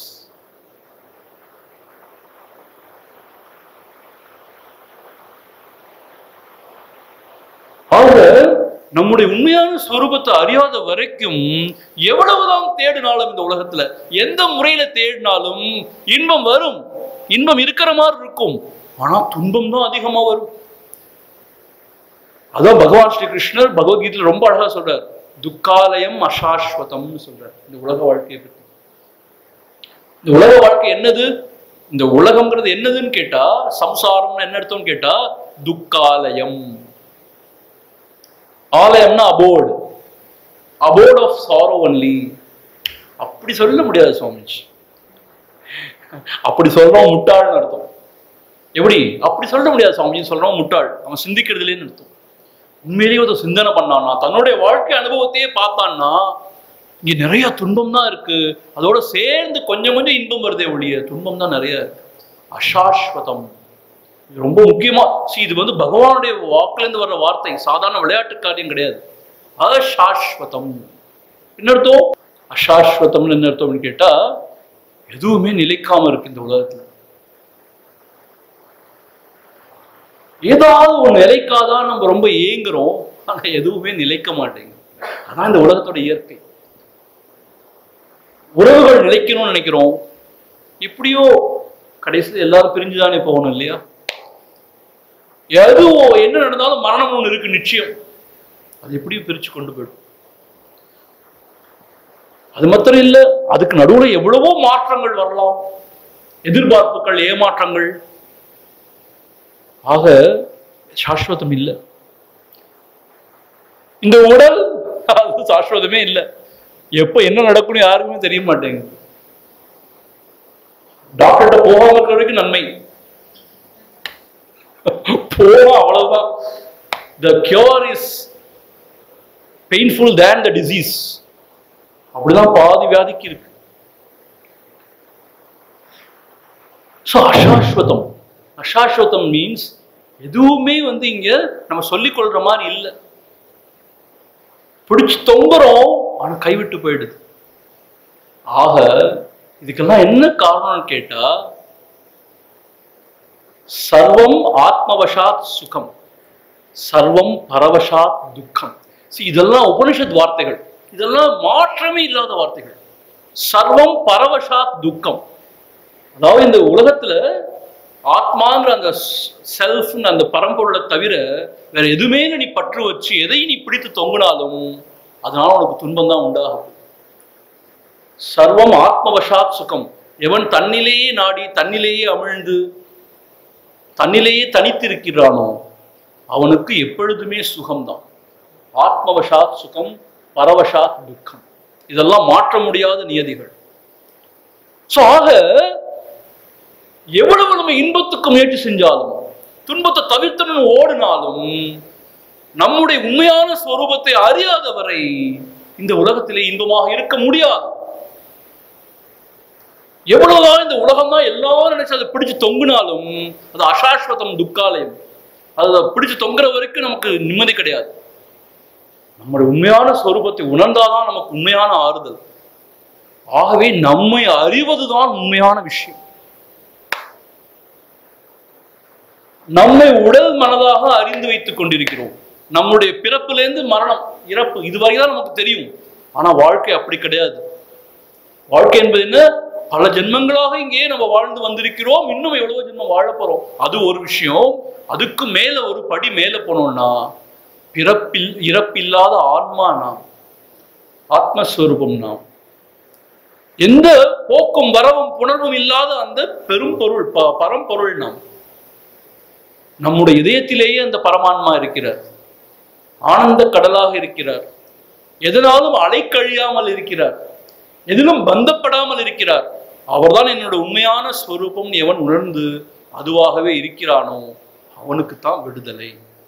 ஆக நம்முடைய உண்மையான ஸ்வரூபத்தை அறியாத வரைக்கும் எவ்வளவுதான் தேடினாலும் இந்த உலகத்துல எந்த முறையில தேடினாலும் இன்பம் வரும் இன்பம் இருக்கிற மாதிரி இருக்கும் ஆனா துன்பம் தான் அதிகமா வரும் அதான் பகவான் ஸ்ரீ கிருஷ்ணர் பகவத்கீதையில ரொம்ப அழகா சொல்றார் துக்காலயம் அசாஸ்வதம்னு சொல்றார் இந்த உலக வாழ்க்கையை பத்தி இந்த உலக வாழ்க்கை என்னது இந்த உலகம்ங்கிறது என்னதுன்னு கேட்டா சம்சாரம்னு என்ன அர்த்தம்னு கேட்டா துக்காலயம் ஆலயம்னா abode abode of sorrow only அப்படி சொல்ல முடியாது சுவாமிஜி அப்படி சொல்றோம் முட்டாள்னு அர்த்தம் எப்படி அப்படி சொல்ல முடியாது சுவாமிஜி சொல்றோம் முட்டாள் அவன் சிந்திக்கிறதுலேன்னு அர்த்தம் உண்மையிலேயே ஒரு சிந்தனை பண்ணான்னா தன்னுடைய வாழ்க்கை அனுபவத்தையே பார்த்தான்னா இங்க நிறைய துன்பம் தான் இருக்கு அதோட சேர்ந்து கொஞ்சம் கொஞ்சம் இன்பம் வருதே ஒழிய துன்பம் தான் நிறைய இருக்கு அசாஸ்வதம் இது ரொம்ப முக்கியமா see இது வந்து பகவானுடைய வாக்குல இருந்து வர்ற வார்த்தை சாதாரண விளையாட்டு காரியம் கிடையாது அசாஸ்வதம் என்ன அர்த்தம் அசாஸ்வதம்னு என்ன அர்த்தம்னு கேட்டா எதுவுமே நிலைக்காம இருக்கு இந்த உலகத்துல ஏதாவது ஒரு நிலைக்காதான் நம்ம ரொம்ப ஏங்குறோம் ஆனா எதுவுமே நிலைக்க மாட்டேங்குது அதான் இந்த உலகத்தோட இயற்கை உறவுகள் நிலைக்கணும்னு நினைக்கிறோம் இப்படியோ கடைசியில் எல்லாரும் பிரிஞ்சுதானே போகணும் இல்லையா எது என்ன நடந்தாலும் மரணம் ஒண்ணு இருக்கு நிச்சயம் அது எப்படியும் பிரிச்சு கொண்டு போயிடும் அது மாத்திரம் இல்ல அதுக்கு நடுவுல எவ்வளவோ மாற்றங்கள் வரலாம் எதிர்பார்ப்புகள் ஏமாற்றங்கள் ஆக சாஸ்வதம் இல்லை இந்த உடல் அது சாஸ்வதமே இல்லை எப்ப என்ன நடக்கும்னு யாருக்குமே தெரிய மாட்டேங்குது டாக்டர்கிட்ட போகாம இருக்கிற வரைக்கும் நன்மை போனா அவ்வளவுதான் the cure is painful than the disease அப்படிதான் பாதி வியாதிக்கு இருக்கு ஸோ அசாஸ்வதம் அசாஸ்வதம் மீன்ஸ் எதுவுமே வந்து இங்க நம்ம சொல்லிக் கொள்ற மாதிரி இல்லை பிடிச்சு தொங்குறோம் ஆனா கைவிட்டு போயிடுது ஆக இதுக்கெல்லாம் என்ன காரணம்னு கேட்டா சர்வம் ஆத்மவசாத் சுகம் சர்வம் பரவசாத் துக்கம் See, இதெல்லாம் உபனிஷத் வார்த்தைகள் இதெல்லாம் மாற்றமே இல்லாத வார்த்தைகள் சர்வம் பரவசாத் துக்கம் அதாவது இந்த உலகத்துல ஆத்மாங்கிற அந்த செல்ஃப்னு அந்த பரம்பொருளை தவிர வேற எதுவுமே நீ பற்று வச்சு எதை நீ பிடித்து தொங்கினாலும் அதனால உனக்கு துன்பம் தான் உண்டாகும் சர்வம் ஆத்மவசாத் சுகம் எவன் தன்னிலேயே நாடி தன்னிலேயே அமிழ்ந்து தன்னிலேயே தனித்திருக்கிறானோ அவனுக்கு எப்பொழுதுமே சுகம்தான் ஆத்மவசாத் சுகம் பரவசாத் துக்கம் இதெல்லாம் மாற்ற முடியாத நியதிகள் சோ ஆக எவ்வளவு நம்ம இன்பத்துக்கு முயற்சி செஞ்சாலும் துன்பத்தை தவிர்த்து ஓடினாலும் நம்முடைய உண்மையான ஸ்வரூபத்தை அறியாதவரை இந்த உலகத்திலே இன்பமாக இருக்க முடியாது எவ்வளவுதான் இந்த உலகம் தான் எல்லாரும் நினைச்சு அதை பிடிச்சு தொங்குனாலும் அது அசாஸ்வதம் துக்காலயம் அதை பிடிச்சு தொங்குற வரைக்கும் நமக்கு நிம்மதி கிடையாது நம்முடைய உண்மையான ஸ்வரூபத்தை உணர்ந்தாதான் நமக்கு உண்மையான ஆறுதல் ஆகவே நம்மை அறிவதுதான் உண்மையான விஷயம் நம்மை உடல் மனதாக அறிந்து வைத்துக் கொண்டிருக்கிறோம் நம்முடைய பிறப்பிலேருந்து மரணம் இறப்பு இதுவரைதான் நமக்கு தெரியும் ஆனா வாழ்க்கை அப்படி கிடையாது வாழ்க்கை என்பது என்ன பல ஜென்மங்களாக இங்கே நம்ம வாழ்ந்து வந்திருக்கிறோம் இன்னும் எவ்வளவு ஜென்மம் வாழ போறோம் அது ஒரு விஷயம் அதுக்கு மேல ஒரு படி மேல போனோம்னா பிறப்பில் இறப்பில்லாத ஆன்மா நாம் ஆத்மஸ்வரூபம் நாம் எந்த போக்கும் வரவும் புணர்வும் இல்லாத அந்த பெரும் பொருள் ப- பரம்பொருள் நாம் நம்முடைய இதயத்திலேயே அந்த பரமான்மா இருக்கிறார் ஆனந்த கடலாக இருக்கிறார் எதனாலும் அலைக்கழியாமல் இருக்கிறார் எதிலும் பந்தப்படாமல் இருக்கிறார் அவர்தான் என்னோட உண்மையான ஸ்வரூபம் எவன் உணர்ந்து அதுவாகவே இருக்கிறானோ அவனுக்கு தான் விடுதலை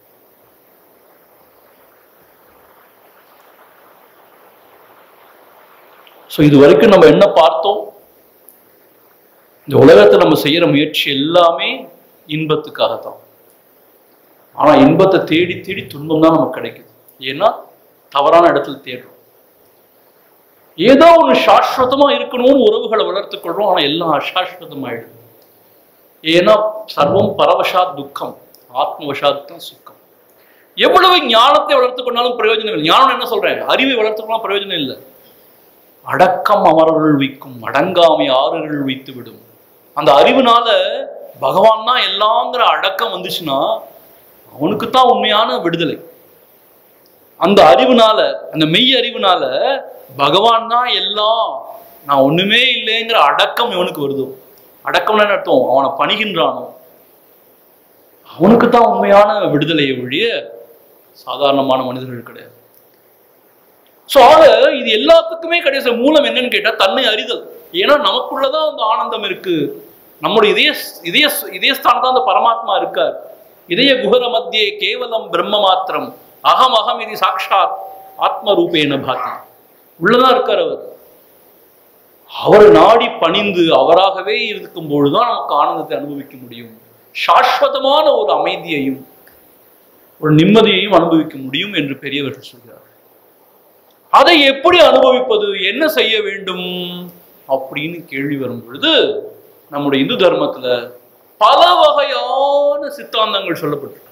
ஸோ இது வரைக்கும் நம்ம என்ன பார்த்தோம் இந்த உலகத்தில் நம்ம செய்யற முயற்சி எல்லாமே இன்பத்துக்காக தான் ஆனா இன்பத்தை தேடி தேடி துன்பம் தான் நமக்கு கிடைக்குது ஏன்னா தவறான இடத்துல தேடுறோம் ஏதோ ஒண்ணு சாஸ்வதமா இருக்கணும்னு உறவுகளை வளர்த்துக் கொள்றோம் ஆனா எல்லாம் அசாஸ்வதமாயிடுது ஏன்னா சர்வம் பரவசாத் துக்கம் ஆத்மவசாத் தான் சுக்கம் எவ்வளவு ஞானத்தை வளர்த்துக் கொண்டாலும் பிரயோஜனம் இல்லை ஞானம் என்ன சொல்றேன் அறிவை வளர்த்துக்கொண்டாலும் பிரயோஜனம் இல்லை அடக்கம் அமரர்கள் வைக்கும் அடங்காமை ஆறுகள் வைத்து விடும் அந்த அறிவுனால பகவான் தான் எல்லாங்கிற அடக்கம் வந்துச்சுன்னா அவனுக்கு தான் உண்மையான விடுதலை அந்த அறிவுனால அந்த மெய் அறிவுனால பகவான் தான் எல்லாம் நான் ஒண்ணுமே இல்லைங்கிற அடக்கம் இவனுக்கு வருதோ அடக்கம்னு என்ன அர்த்தம் அவனை பணிகின்றானோ அவனுக்கு தான் உண்மையான விடுதலையை ஒழிய சாதாரணமான மனிதர்கள் கிடையாது ஸோ ஆக இது எல்லாத்துக்குமே கடைசி மூலம் என்னன்னு கேட்டா தன்னை அறிதல் ஏன்னா நமக்குள்ளதான் அந்த ஆனந்தம் இருக்கு நம்முடைய இதய இதய இதயஸ்தானம் தான் அந்த பரமாத்மா இருக்கார் இதய குஹர மத்தியே கேவலம் பிரம்ம மாத்திரம் அகம் அகம் இது சாட்சாத் ஆத்ம ரூபேன பாதி உள்ளதான் இருக்கார் அவர் அவர் நாடி பணிந்து அவராகவே இருக்கும் பொழுதுதான் நமக்கு ஆனந்தத்தை அனுபவிக்க முடியும் சாஸ்வதமான ஒரு அமைதியையும் ஒரு நிம்மதியையும் அனுபவிக்க முடியும் என்று பெரியவர்கள் சொல்கிறார் அதை எப்படி அனுபவிப்பது என்ன செய்ய வேண்டும் அப்படின்னு கேள்வி வரும் பொழுது நம்முடைய இந்து தர்மத்துல பல வகையான சித்தாந்தங்கள் சொல்லப்பட்டிருக்கு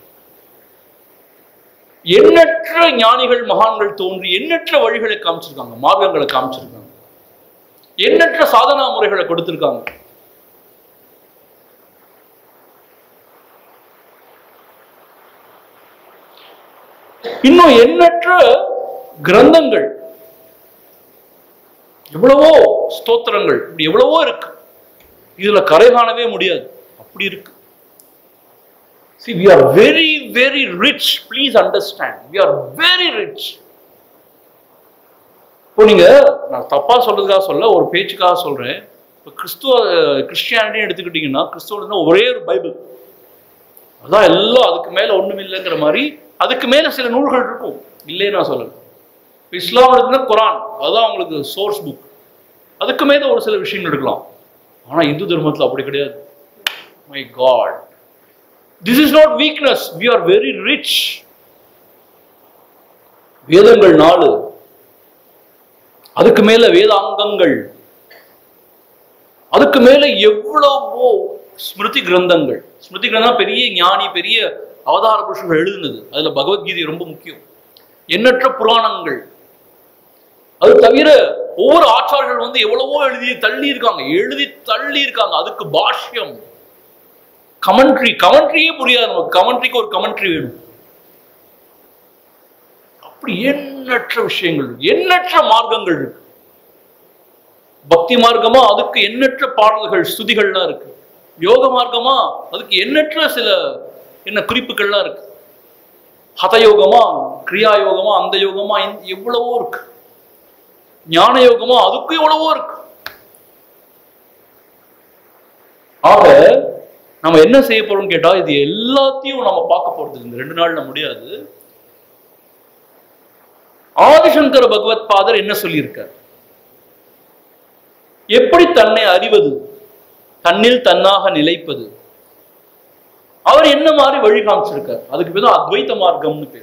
எண்ணற்ற ஞானிகள் மகான்கள் தோன்றி எண்ணற்ற வழிகளை காமிச்சிருக்காங்க மார்க்கங்களை காமிச்சிருக்காங்க எண்ணற்ற சாதனா முறைகளை கொடுத்திருக்காங்க இன்னும் எண்ணற்ற கிரந்தங்கள் எவ்வளவோ ஸ்தோத்திரங்கள் இப்படி எவ்வளவோ இருக்கு இதுல கரை காணவே முடியாது அப்படி இருக்கு See, we are very, very rich. Please understand. We are very rich. இப்போ நீங்க நான் தப்பா சொல்றதுக்காக சொல்ல ஒரு பேச்சுக்காக சொல்றேன் இப்போ கிறிஸ்துவ கிறிஸ்டியானிட்டி எடுத்துக்கிட்டீங்கன்னா கிறிஸ்துவ ஒரே ஒரு பைபிள் அதான் எல்லாம் அதுக்கு மேல ஒண்ணும் இல்லைங்கிற மாதிரி அதுக்கு மேல சில நூல்கள் இருக்கும் இல்லையே நான் சொல்லல இஸ்லாம் எடுத்துனா குரான் அதுதான் அவங்களுக்கு சோர்ஸ் புக் அதுக்கு மேல ஒரு சில விஷயங்கள் எடுக்கலாம் ஆனா இந்து தர்மத்துல அப்படி கிடையாது my God this is not weakness we are very rich வேதங்கள் நாலு அதுக்கு மேல வேதாங்கங்கள் அதுக்கு மேல எவ்வளவோ ஸ்மிருதி கிரந்தங்கள் ஸ்மிருதி கிரந்தம் பெரிய ஞானி பெரிய அவதார புருஷர்கள் எழுதுனது அதுல பகவத்கீதை ரொம்ப முக்கியம் எண்ணற்ற புராணங்கள் அது தவிர ஒவ்வொரு ஆச்சாரியர்கள் வந்து எவ்வளவோ எழுதி தள்ளி இருக்காங்க எழுதி தள்ளி இருக்காங்க அதுக்கு பாஷ்யம் கமெண்ட்ரி கமெண்ட்ரியே புரியாது நமக்கு கமெண்ட்ரிக்கு ஒரு கமெண்ட்ரி வேணும் அப்படி எண்ணற்ற விஷயங்கள் எண்ணற்ற மார்க்கங்கள் இருக்கு பக்தி மார்க்கமா அதுக்கு எண்ணற்ற பாடல்கள் ஸ்துதிகள்லாம் இருக்கு யோக மார்க்கமா அதுக்கு எண்ணற்ற சில என்ன குறிப்புகள்லாம் இருக்கு ஹதயோகமா கிரியா யோகமா அந்த யோகமா இந்த- எவ்வளவோ இருக்கு ஞான யோகமா அதுக்கு எவ்வளவோ இருக்கு ஆக நம்ம என்ன செய்ய போறோம்னு கேட்டா இது எல்லாத்தையும் நம்ம பார்க்க போறது இந்த ரெண்டு நாள்ல முடியாது ஆதிசங்கர பகவத் பாதர் என்ன சொல்லியிருக்கார் எப்படி தன்னை அறிவது தன்னில் தன்னாக நிலைப்பது அவர் என்ன மாதிரி வழி காமிச்சிருக்கார் அதுக்கு பேர் தான் அத்வைத மார்க்கம்னு பேர்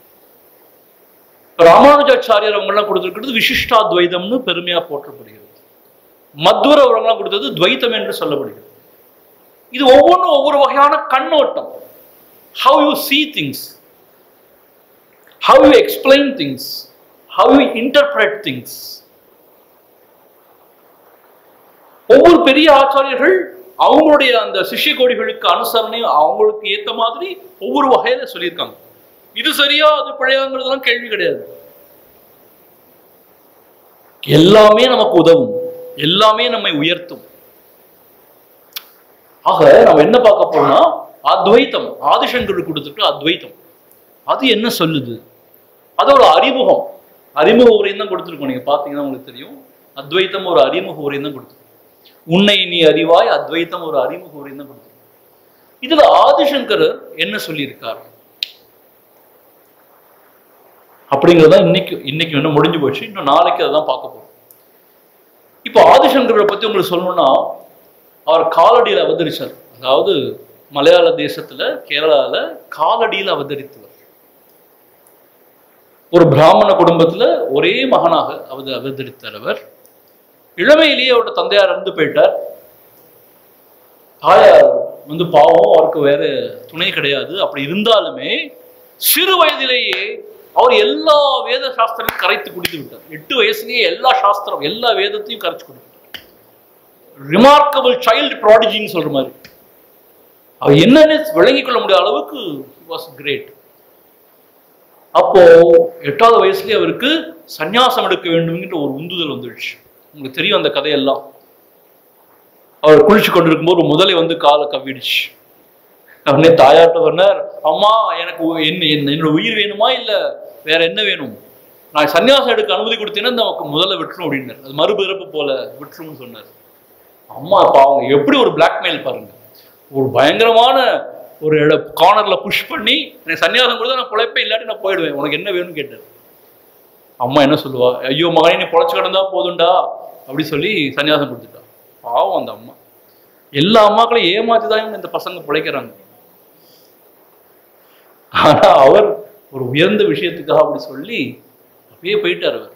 இப்ப ராமானுஜாச்சாரியர் அவங்க எல்லாம் கொடுத்திருக்கிறது விசிஷ்டாத்வைதம்னு பெருமையா போற்றப்படுகிறது மத்வர் அவர்கள்லாம் கொடுத்தது துவைத்தம் என்று சொல்லப்படுகிறது இது ஒவ்வொன்றும் ஒவ்வொரு வகையான கண்ணோட்டம் how you see things how you explain things how you interpret things ஒவ்வொரு பெரிய ஆச்சாரியர்கள் அவங்களுடைய அந்த சிஷ்ய கோடிகளுக்கு அனுசரணை அவங்களுக்கு ஏத்த மாதிரி ஒவ்வொரு வகையில சொல்லியிருக்காங்க இது சரியா அது பிழையாங்கிறதுலாம் கேள்வி கிடையாது எல்லாமே நமக்கு உதவும் எல்லாமே நம்மை உயர்த்தும் ஆக நம்ம என்ன பார்க்க போறோம்னா அத்வைத்தம் ஆதிசங்கர் கொடுத்துட்டு அத்வைத்தம் அது என்ன சொல்லுது அதோட அறிமுகம் அறிமுக உரையும் தான் கொடுத்துருக்கோம் நீங்க பார்த்தீங்கன்னா உங்களுக்கு தெரியும் அத்வைத்தம் ஒரு அறிமுக உரையும் தான் கொடுத்துருக்கோம் உன்னை நீ அறிவாய் அத்வைத்தம் ஒரு அறிமுக உரையும் தான் கொடுத்துருக்கோம் இதுல ஆதிசங்கரர் என்ன சொல்லியிருக்கார் அப்படிங்கிறது தான் இன்னைக்கு இன்னைக்கு என்ன முடிஞ்சு போச்சு இன்னும் நாளைக்கு அதை தான் பார்க்க போறோம் இப்போ ஆதிசங்கரை பத்தி உங்களுக்கு சொல்லணும்னா அவர் காலடியில் அவதரிச்சார் அதாவது மலையாள தேசத்துல கேரளால காலடியில் அவதரித்தவர் ஒரு பிராமண குடும்பத்துல ஒரே மகனாக அவத அவதரித்தார் அவர் இளமையிலேயே அவரோட தந்தையார் இறந்து போயிட்டார் தாயார் வந்து பாவம் அவருக்கு வேற துணை கிடையாது அப்படி இருந்தாலுமே சிறு வயதிலேயே அவர் எல்லா வேத சாஸ்திரத்தையும் கரைத்து குடித்து விட்டார் எட்டு வயசுலயே எல்லா சாஸ்திரம் எல்லா வேதத்தையும் கரைச்சு குடித்து ரிமார்க்கபிள் சைல்டு ப்ராடிஜின்னு சொல்ற மாதிரி அவர் என்னன்னு விளங்கிக் கொள்ள முடியாத அளவுக்கு வாஸ் கிரேட் அப்போ எட்டாவது வயசுலயே அவருக்கு சந்நியாசம் எடுக்க வேண்டும்ங்கிற ஒரு உந்துதல் வந்துடுச்சு உங்களுக்கு தெரியும் அந்த கதையெல்லாம் அவர் குளிச்சு கொண்டிருக்கும் போது முதலை வந்து காலை கவ்விடுச்சு உடனே தாயார்ட்ட சொன்னார் அம்மா எனக்கு உ- என்ன என்ன- என்னோட உயிர் வேணுமா இல்ல வேற என்ன வேணும் நான் சன்னியாசம் எடுக்க அனுமதி கொடுத்தீங்கன்னா நமக்கு முதல்ல விட்டுரும் அப்படின்னார் அது மறுபிறப்பு போல விட்டுரும்னு சொன்னார் அம்மா அப்ப அவங்க எப்படி ஒரு பிளாக்மெயில் பாருங்க ஒரு பயங்கரமான ஒரு இட கார்னர்ல புஷ் பண்ணி எனக்கு சன்னியாசம் கொடுத்தா நான் பிழைப்பே இல்லாட்டி நான் போயிடுவேன் உனக்கு என்ன வேணும்னு கேட்டார் அம்மா என்ன சொல்லுவா ஐயோ மகனே நீ பொழைச்சு கிடந்தா போதும்டா அப்படி சொல்லி சன்னியாசம் கொடுத்துட்டா பாவம் அந்த அம்மா எல்லா அம்மாக்களையும் ஏமாத்தி தான் இந்த பசங்க பிழைக்கிறாங்க ஆனா அவர் ஒரு உயர்ந்த விஷயத்துக்காக அப்படி சொல்லி அப்படியே போயிட்டார் அவர்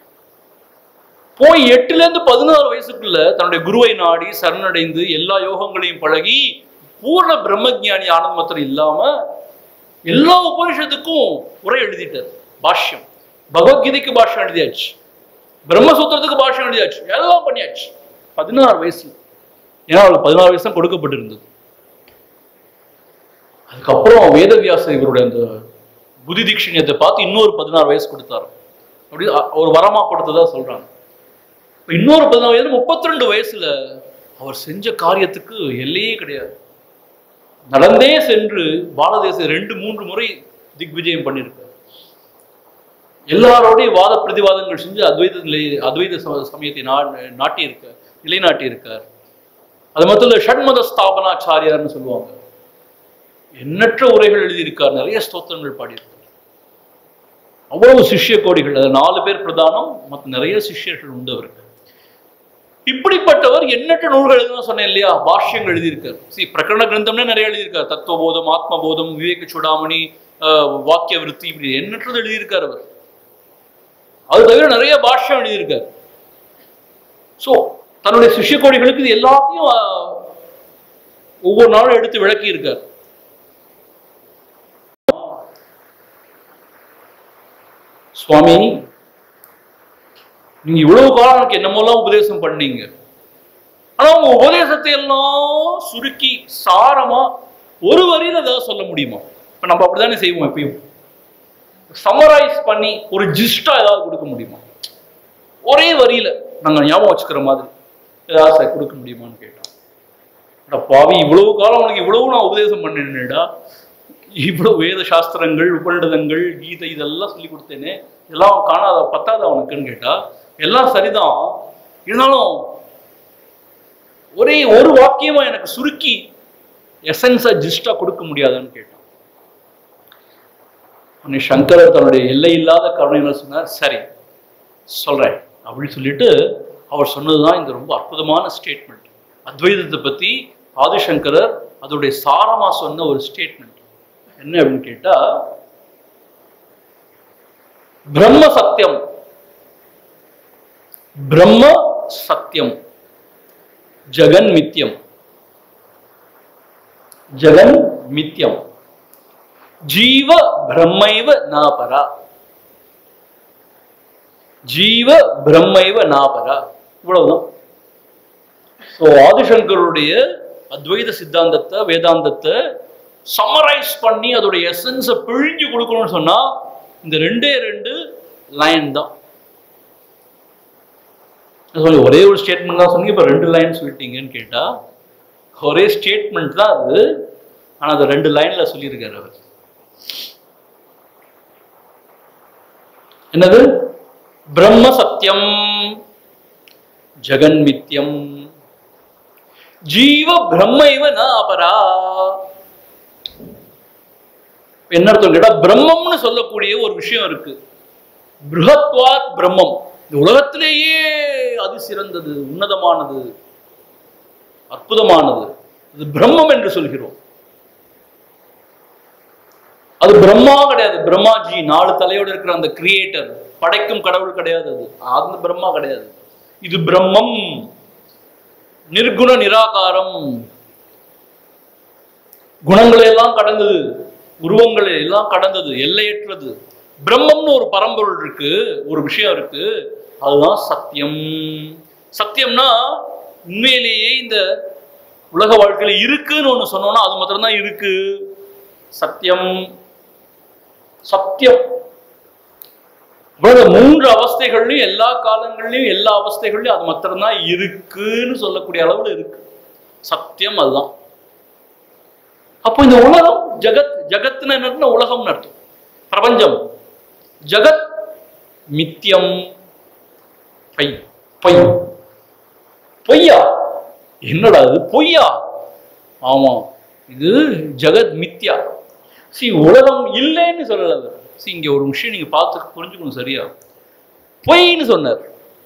போய் எட்டுல இருந்து பதினாறு வயசுக்குள்ள தன்னுடைய குருவை நாடி சரணடைந்து எல்லா யோகங்களையும் பழகி பூர்ண பிரம்மஜானி ஆனது மாத்திரம் இல்லாம எல்லா உபனிஷத்துக்கும் உரை எழுதிட்டார் பாஷ்யம் பகவத்கீதைக்கு பாஷ்யம் எழுதியாச்சு பிரம்மசூத்திரத்துக்கு பாஷ்யம் எழுதியாச்சு எல்லாம் பண்ணியாச்சு பதினாறு வயசு ஏன்னா அவளுக்கு பதினாறு வயசு தான் கொடுக்கப்பட்டிருந்தது அதுக்கப்புறம் வேதவியாச இவருடைய அந்த புதி தீட்சிணியத்தை பார்த்து இன்னொரு பதினாறு வயசு கொடுத்தாரு அப்படி அ- ஒரு வரமா கொடுத்ததா சொல்றாங்க இப்ப இன்னொரு பதினாறு வயசு முப்பத்தி ரெண்டு வயசுல அவர் செஞ்ச காரியத்துக்கு எல்லையே கிடையாது நடந்தே சென்று பாரதேசம் ரெண்டு மூன்று முறை திக்விஜயம் பண்ணியிருக்கார் எல்லாரோடையும் வாத பிரதிவாதங்கள் செஞ்சு அத்வைத நிலை அத்வைத சம- சமயத்தை நா நாட்டி இருக்கார் நிலைநாட்டி இருக்கார் அது மட்டும் இல்ல ஷண்மத ஸ்தாபனாச்சாரியார்னு சொல்லுவாங்க எண்ணற்ற உரைகள் எழுதியிருக்கார் நிறைய ஸ்தோத்திரங்கள் பாடியிருக்கார் அவ்வளவு சிஷ்ய கோடிகள் அது நாலு பேர் பிரதானம் மற்ற நிறைய சிஷ்யர்கள் உண்டு அவருக்கு இப்படிப்பட்டவர் எண்ணற்ற நூல்கள் எழுதுனா சொன்னேன் இல்லையா பாஷ்யங்கள் எழுதியிருக்கார் சி பிரகரண கிரந்தம்னே நிறைய எழுதியிருக்கார் தத்துவபோதம் ஆத்மபோதம் விவேக சூடாமணி ஆஹ், வாக்கிய விருத்தி இப்படி எண்ணற்றது எழுதியிருக்கார் அவர் அது தவிர நிறைய பாஷ்யம் எழுதியிருக்கார் சோ தன்னுடைய சிஷ்ய கோடிகளுக்கு இது எல்லாத்தையும் ஆஹ், ஒவ்வொரு நாளும் எடுத்து விளக்கி இருக்கார் சுவாமி நீங்க இவ்வளவு காலம் எனக்கு என்னமோலாம் உபதேசம் பண்ணீங்க ஆனா உங்க உபதேசத்தை எல்லாம் சுருக்கி சாரமா ஒரு வரியில ஏதாவது சொல்ல முடியுமா இப்ப நம்ம அப்படித்தானே செய்வோம் எப்பயும் சமரைஸ் பண்ணி ஒரு ஜிஸ்டா ஏதாவது கொடுக்க முடியுமா ஒரே வரியில நாங்க ஞாபகம் வச்சுக்கிற மாதிரி ஏதாவது சார் கொடுக்க முடியுமான்னு கேட்டோம் அட பாவி இவ்வளவு காலம் உனக்கு இவ்வளவு நான் உபதேசம் பண்ணினேடா இவ்வளவு வேத சாஸ்திரங்கள் உபநிடதங்கள் கீதை இதெல்லாம் சொல்லி கொடுத்தேனே இதெல்லாம் காணாத பத்தாத அவனுக்குன்னு கேட்டா எல்லாம் சரிதான் இருந்தாலும் ஒரே ஒரு வாக்கியமா எனக்கு சுருக்கி எசன்ஸா ஜிஸ்டா கொடுக்க முடியாதான்னு கேட்டான் உடனே சங்கரர் தன்னுடைய எல்லை இல்லாத கருணையில சொன்னார் சரி சொல்றேன் அப்படின்னு சொல்லிட்டு அவர் சொன்னதுதான் இந்த ரொம்ப அற்புதமான ஸ்டேட்மெண்ட் அத்வைதத்தை பத்தி ஆதிசங்கரர் அதோடைய சாரமா சொன்ன ஒரு ஸ்டேட்மெண்ட் என்ன அப்படின்னு கேட்டா பிரம்ம சத்தியம் பிரம்ம சத்தியம் ஜெகன் மித்யம் ஜெகன் மித்யம் ஜீவ பிரம்மைவ நாபரா ஜீவ பிரம்மைவ நாபரா இவ்வளவுதான் ஸோ ஆதிசங்கருடைய அத்வைத சித்தாந்தத்தை வேதாந்தத்தை சம்மரைஸ் பண்ணி அதோடைய எசன்ஸை பிழிஞ்சு கொடுக்கணும்னு சொன்னா இந்த ரெண்டே ரெண்டு லைன் தான் நான் சொல்லி ஒரே ஒரு ஸ்டேட்மெண்ட் தான் சொன்னீங்க இப்போ ரெண்டு லைன் சொல்லிட்டீங்கன்னு கேட்டா ஒரே ஸ்டேட்மெண்ட் தான் அது ஆனா அதை ரெண்டு லைன்ல சொல்லியிருக்காரு அவர் என்னது பிரம்ம சத்தியம் ஜெகன்மித்யம் ஜீவ பிரம்மைவ ந அபரா என்ன அர்த்தம் கேட்டா பிரம்மம்னு சொல்லக்கூடிய ஒரு விஷயம் இருக்கு பிருகத்வாத் பிரம்மம் இந்த உலகத்திலேயே அது சிறந்தது உன்னதமானது அற்புதமானது இது பிரம்மம் என்று சொல்கிறோம் அது பிரம்மா கிடையாது பிரம்மாஜி நாலு தலையோட இருக்கிற அந்த கிரியேட்டர் படைக்கும் கடவுள் கிடையாது அது அந்த பிரம்மா கிடையாது இது பிரம்மம் நிர்குண நிராகாரம் குணங்களை எல்லாம் கடந்தது உருவங்களை எல்லாம் கடந்தது எல்லையற்றது பிரம்மம்னு ஒரு பரம்பொருள் இருக்கு ஒரு விஷயம் இருக்கு அதுதான் சத்தியம் சத்தியம்னா உண்மையிலேயே இந்த உலக வாழ்க்கையில இருக்குன்னு ஒண்ணு சொன்னோம்னா அது மாத்திரம்தான் இருக்கு சத்தியம் சத்தியம் அப்புறம் இந்த மூன்று அவஸ்தைகள்லயும் எல்லா காலங்கள்லயும் எல்லா அவஸ்தைகள்லயும் அது மாத்திரம்தான் இருக்குன்னு சொல்லக்கூடிய அளவுல இருக்கு சத்தியம் அதுதான் அப்போ இந்த உலகம் ஜகத் ஜகத்னு என்ன உலகம்னு அர்த்தம் பிரபஞ்சம் ஜகத் மித்தியம் பொய் பொய் பொய்யா என்னடா இது பொய்யா ஆமா இது ஜெகத் மித்யா சி உலகம் இல்லைன்னு சொல்லல அவர் சி இங்க ஒரு விஷயம் நீங்க பார்த்து புரிஞ்சுக்கணும் சரியா பொய்ன்னு சொன்னார்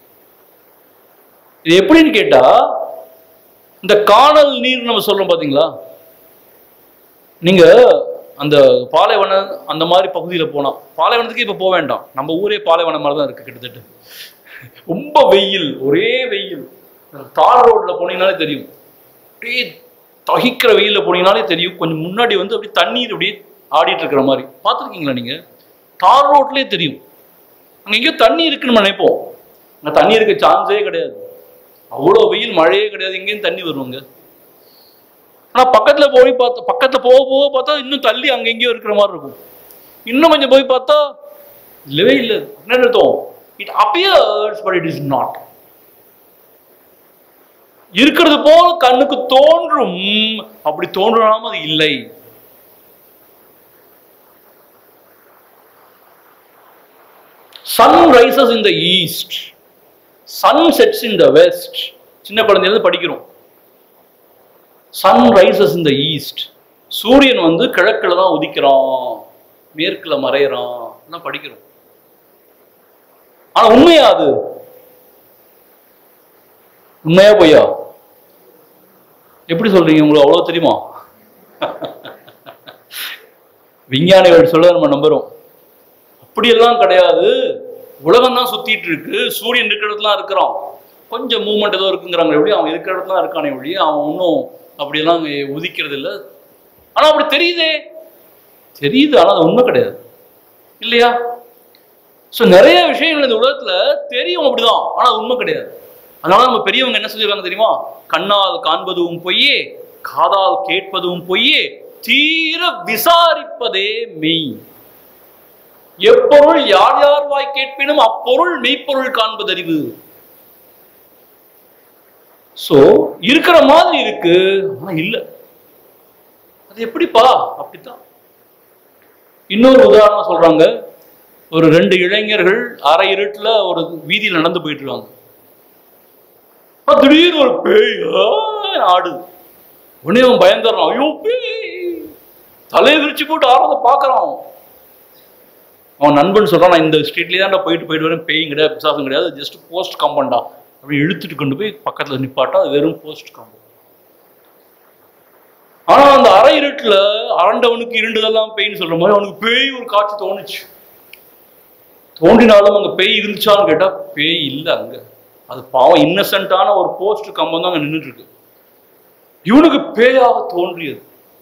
இது எப்படின்னு கேட்டா இந்த காணல் நீர் நம்ம சொல்றோம் பாத்தீங்களா நீங்க அந்த பாலைவனம் அந்த மாதிரி பகுதியில போனா பாலைவனத்துக்கு இப்ப போக வேண்டாம் நம்ம ஊரே பாலைவனம் மாதிரி தான் இருக்கு கிட்டத்தட்ட ரொம்ப வெயில் ஒரே வெயில் தார் ரோட்ல போனீங்கனாலே தெரியும் அப்படியே தகிக்கிற வெயில்ல போனீங்கனாலே தெரியும் கொஞ்சம் முன்னாடி வந்து அப்படியே தண்ணீர் அப்படியே ஆடிட்டு இருக்கிற மாதிரி பார்த்துருக்கீங்களா நீங்க தார் ரோட்லயே தெரியும் அங்க எங்கேயோ தண்ணி இருக்குன்னு நம்ம நினைப்போம் அங்க தண்ணி இருக்க சான்ஸே கிடையாது அவ்வளோ வெயில் மழையே கிடையாது எங்கேயும் தண்ணி வருவாங்க ஆனா பக்கத்துல போய் பார்த்தா பக்கத்துல போக போக பார்த்தா இன்னும் தள்ளி அங்க எங்கேயோ இருக்கிற மாதிரி இருக்கும் இன்னும் கொஞ்சம் போய் பார்த்தா இல்லவே இல்லை என்ன அர்த்தம் it appears but it is not இருக்கிறது போல கண்ணுக்கு தோன்றும் அப்படி தோன்றாம அது இல்லை sun rises in the east sun sets in the west சின்ன குழந்தையில இருந்து படிக்கிறோம் sun rises in the east சூரியன் வந்து கிழக்குல தான் உதிக்கிறான் மேற்குல மறையறான் எல்லாம் படிக்கிறோம் ஆனா உண்மையா அது உண்மையா பொய்யா எப்படி சொல்றீங்க உங்களுக்கு அவ்வளவு தெரியுமா விஞ்ஞானிகள் சொல்ல நம்ம நம்புறோம் அப்படியெல்லாம் கிடையாது உலகம் தான் சுத்திட்டு இருக்கு சூரியன் இருக்கிற இடத்துல தான் இருக்கிறான் கொஞ்சம் மூவ்மெண்ட் ஏதோ இருக்குங்கிறாங்க எப்படி அவன் இருக்கிற இடத்துல தான் இருக்கானே ஒழி அவன் ஒன்றும் அப்படியெல்லாம் அங்க உதிக்கிறது இல்லை ஆனா அப்படி தெரியுதே தெரியுது ஆனா அது உண்மை கிடையாது இல்லையா ஸோ நிறைய விஷயங்கள் இந்த உலகத்துல தெரியும் அப்படிதான் ஆனா அது உண்மை கிடையாது அதனால நம்ம பெரியவங்க என்ன சொல்லிருக்காங்க தெரியுமா கண்ணால் காண்பதும் பொய்யே காதால் கேட்பதும் பொய்யே தீர விசாரிப்பதே மெய் எப்பொருள் யார் யார் வாய் கேட்பினும் அப்பொருள் மெய்ப்பொருள் காண்பதறிவு சோ இருக்கிற மாதிரி இருக்கு ஆனா இல்ல அது எப்படிப்பா அப்படித்தான் இன்னொரு உதாரணம் சொல்றாங்க ஒரு ரெண்டு இளைஞர்கள் அரை இருட்டுல ஒரு வீதியில் நடந்து போயிட்டு இருக்காங்க அப்ப திடீர்னு ஒரு பேய் ஆன்னு ஆடுது உடனே அவன் பயந்துடுறான் ஐயோ பேய் தலையை விரிச்சு போட்டு ஆடுறத பாக்குறான் அவன் நண்பன் சொல்றான் நான் இந்த ஸ்ட்ரீட்லயே தான் போயிட்டு போயிட்டு வரேன் பேயும் கிடையாது பிசாசும் கிடையாது ஜஸ்ட் போஸ்ட் காம்பவுண்டா அப்படி இழுத்துட்டு கொண்டு போய் பக்கத்துல நிப்பாட்டா அது வெறும் போஸ்ட் காம்பவுண்ட் ஆனா அந்த அரை இருட்டுல அரண்டவனுக்கு இருண்டதெல்லாம் பேய்னு சொல்ற மாதிரி அவனுக்கு பேய் ஒரு காட்சி தோணுச்சு தோன்றினாலும் அங்க பேய் இருந்துச்சான்னு கேட்டா பேய் இல்ல அங்க அது பாவம் இன்னசென்ட்டான ஒரு போஸ்ட் கம்பம் தான் அங்க நின்றுட்டு இருக்கு இவனுக்கு பேயாக தோன்றியது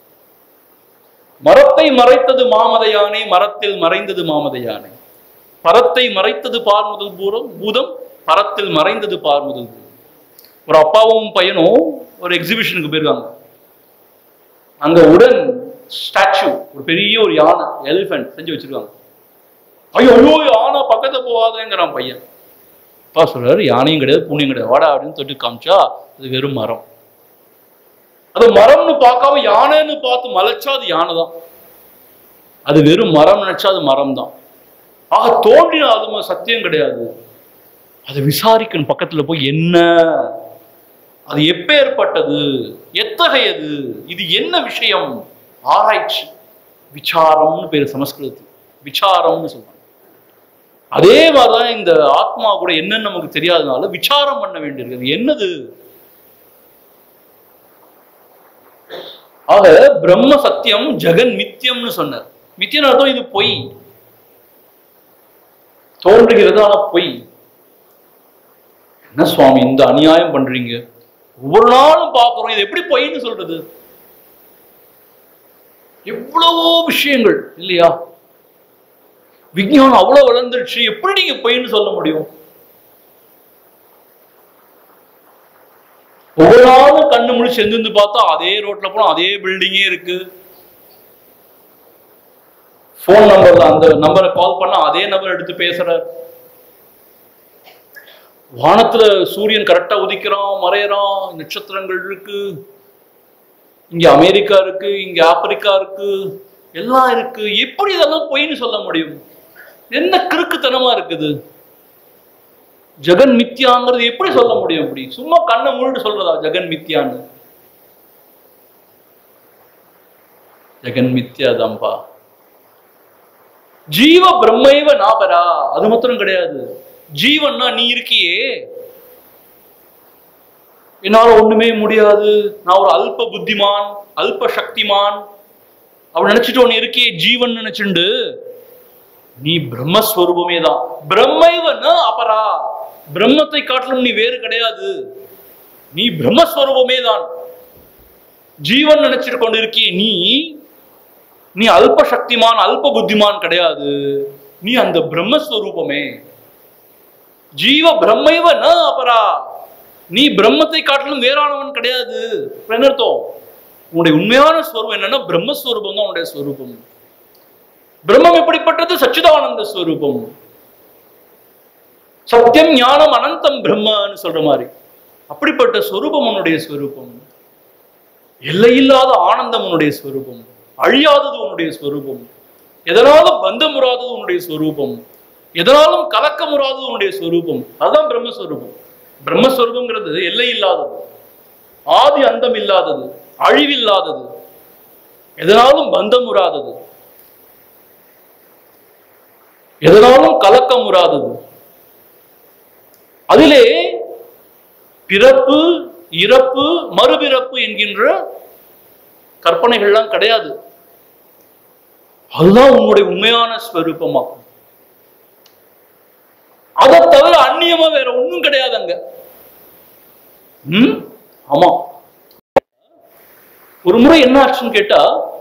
மரத்தை மறைத்தது மாமத யானை மரத்தில் மறைந்தது மாமத யானை பரத்தை மறைத்தது பார்முதல் பூரம் பூதம் பரத்தில் மறைந்தது பார்முதல் பூதம் ஒரு அப்பாவும் பையனும் ஒரு எக்ஸிபிஷனுக்கு போயிருக்காங்க அங்க உடன் ஸ்டாச்சு ஒரு பெரிய ஒரு யானை எலிஃபென்ட் செஞ்சு வச்சிருக்காங்க ஐயோ ஐயோ யானை பக்கத்துல போகாதேங்கிறான் பையன் அப்பா சொல்றாரு யானையும் கிடையாது பூனையும் கிடையாது வாடா அப்படின்னு தொட்டு காமிச்சா அது வெறும் மரம் அது மரம்னு பார்க்காம யானைன்னு பார்த்து மலைச்சா அது யானை தான் அது வெறும் மரம் நினைச்சா அது மரம் தான் ஆக தோன்றினாலும் அது சத்தியம் கிடையாது அதை விசாரிக்கணும் பக்கத்துல போய் என்ன அது எப்பேற்பட்டது எத்தகையது இது என்ன விஷயம் ஆராய்ச்சி விசாரம்னு பேரு சமஸ்கிருதத்தில் விசாரம்னு சொல்றாங்க அதே மாதிரிதான் இந்த ஆத்மா கூட என்னன்னு நமக்கு தெரியாதனால விசாரம் பண்ண வேண்டியிருக்கு என்னது ஆக பிரம்ம சத்தியம் ஜெகன் மித்தியம்னு சொன்னார் மித்தியன் அர்த்தம் இது பொய் தோன்றுகிறது ஆனா பொய் என்ன சுவாமி இந்த அநியாயம் பண்றீங்க ஒவ்வொரு நாளும் பார்க்கிறோம் இது எப்படி பொய்ன்னு சொல்றது எவ்வளவோ விஷயங்கள் இல்லையா விஞ்ஞானம் அவ்வளவு வளர்ந்துருச்சு எப்படி நீங்க பொய்ன்னு சொல்ல முடியும் ஒவ்வொரு நாளும் கண்ணு முழிச்சு எந்திருந்து பார்த்தா அதே ரோட்ல போனா அதே பில்டிங்கே இருக்கு ஃபோன் நம்பர்ல அந்த நம்பரை கால் பண்ணா அதே நம்பர் எடுத்து பேசுறார் வானத்துல சூரியன் கரெக்டா உதிக்கிறான் மறையறான் நட்சத்திரங்கள் இருக்கு இங்க அமெரிக்கா இருக்கு இங்க ஆப்பிரிக்கா இருக்கு எல்லாம் இருக்கு எப்படி இதெல்லாம் பொய்ன்னு சொல்ல முடியும் என்ன கிறுக்குத்தனமா இருக்குது ஜெகன் மித்யாங்கிறது எப்படி சொல்ல முடியும் அப்படி சும்மா கண்ணை மூடிட்டு சொல்றதா ஜெகன் மித்யான்னு ஜெகன் மித்யா தான்பா ஜீவ பிரம்மைவ நாபரா அது மாத்திரம் கிடையாது ஜீவன்னா நீ இருக்கியே என்னால ஒண்ணுமே முடியாது நான் ஒரு அல்ப புத்திமான் அல்ப சக்திமான் அவன் நினைச்சிட்டு ஒண்ணு இருக்கியே ஜீவன் நினைச்சுண்டு நீ பிரம்மஸ்வரூபமே தான் பிரம்மைவன அபரா பிரம்மத்தை காட்டிலும் நீ வேறு கிடையாது நீ பிரம்மஸ்வரூபமே தான் ஜீவன் நினைச்சிட்டு கொண்டு இருக்கியே நீ நீ அல்ப சக்திமான் அல்ப புத்திமான் கிடையாது நீ அந்த பிரம்மஸ்வரூபமே ஜீவ பிரம்மைவ ந அபரா நீ பிரம்மத்தை காட்டிலும் வேறானவன் கிடையாது அப்புறம் என்ன அர்த்தம் உன்னுடைய உண்மையான ஸ்வரூபம் என்னன்னா பிரம்மஸ்வரூபம் தான் உன்னுடைய ஸ்வரூபம் பிரம்மம் எப்படிப்பட்டது சச்சிதானந்த ஸ்வரூபம் சத்தியம் ஞானம் அனந்தம் பிரம்மன்னு சொல்ற மாதிரி அப்படிப்பட்ட ஸ்வரூபம் உன்னுடைய ஸ்வரூபம் எல்லையில்லாத ஆனந்தம் உன்னுடைய ஸ்வரூபம் அழியாதது உன்னுடைய ஸ்வரூபம் எதனாலும் பந்தமுறாதது உன்னுடைய ஸ்வரூபம் எதனாலும் கலக்கமுறாதது உன்னுடைய ஸ்வரூபம் அதுதான் பிரம்மஸ்வரூபம் பிரம்மஸ்வரூபங்கிறது எல்லை இல்லாதது ஆதி அந்தம் இல்லாதது அழிவில்லாதது எதனாலும் பந்தம் உறாதது எதனாலும் கலக்கம் உறாதது அதிலே பிறப்பு இறப்பு மறுபிறப்பு என்கின்ற கற்பனைகள்லாம் கிடையாது அதுதான் உன்னுடைய உண்மையான ஸ்வரூபமாகும் அதை தவிர அந்நியமா வேற ஒண்ணும் கிடையாது அங்க ம் ஆமா ஒரு முறை என்ன ஆச்சுன்னு கேட்டா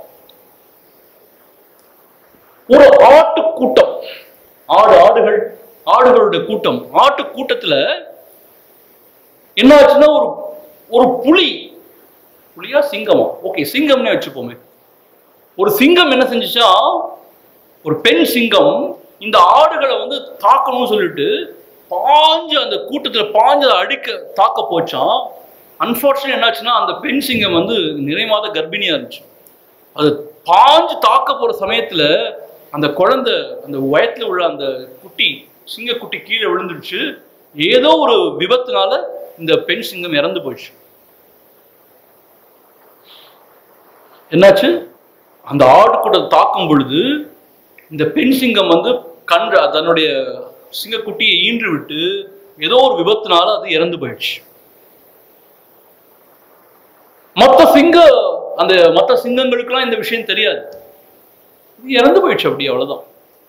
ஒரு ஆட்டு கூட்டம் ஆடு ஆடுகள் ஆடுகளுடைய கூட்டம் ஆட்டு கூட்டத்துல என்ன ஆச்சுன்னா ஒரு ஒரு புலி புலியா சிங்கமா ஓகே சிங்கம்னே வச்சுப்போமே ஒரு சிங்கம் என்ன செஞ்சுச்சா ஒரு பெண் சிங்கம் இந்த ஆடுகளை வந்து தாக்கணும்னு சொல்லிட்டு பாஞ்சு அந்த கூட்டத்துல பாஞ்சு அதை அடிக்க தாக்க போச்சான் அன்பார்ச்சுனேட் என்னாச்சுன்னா அந்த பெண் சிங்கம் வந்து நிறை மாத கர்ப்பிணியா இருந்துச்சு அது பாஞ்சு தாக்க போற சமயத்துல அந்த குழந்தை அந்த வயத்துல உள்ள அந்த குட்டி சிங்கக்குட்டி கீழே விழுந்துடுச்சு ஏதோ ஒரு விபத்துனால இந்த பெண் சிங்கம் இறந்து போயிடுச்சு என்னாச்சு அந்த ஆடு கூட தாக்கும் பொழுது இந்த பெண் சிங்கம் வந்து கன்று தன்னுடைய சிங்கக்குட்டியை ஈன்று விட்டு ஏதோ ஒரு விபத்துனால அது இறந்து போயிடுச்சு மற்ற சிங்க அந்த மற்ற சிங்கங்களுக்கெல்லாம் இந்த விஷயம் தெரியாது இது இறந்து போயிடுச்சு அப்படி அவ்வளவுதான்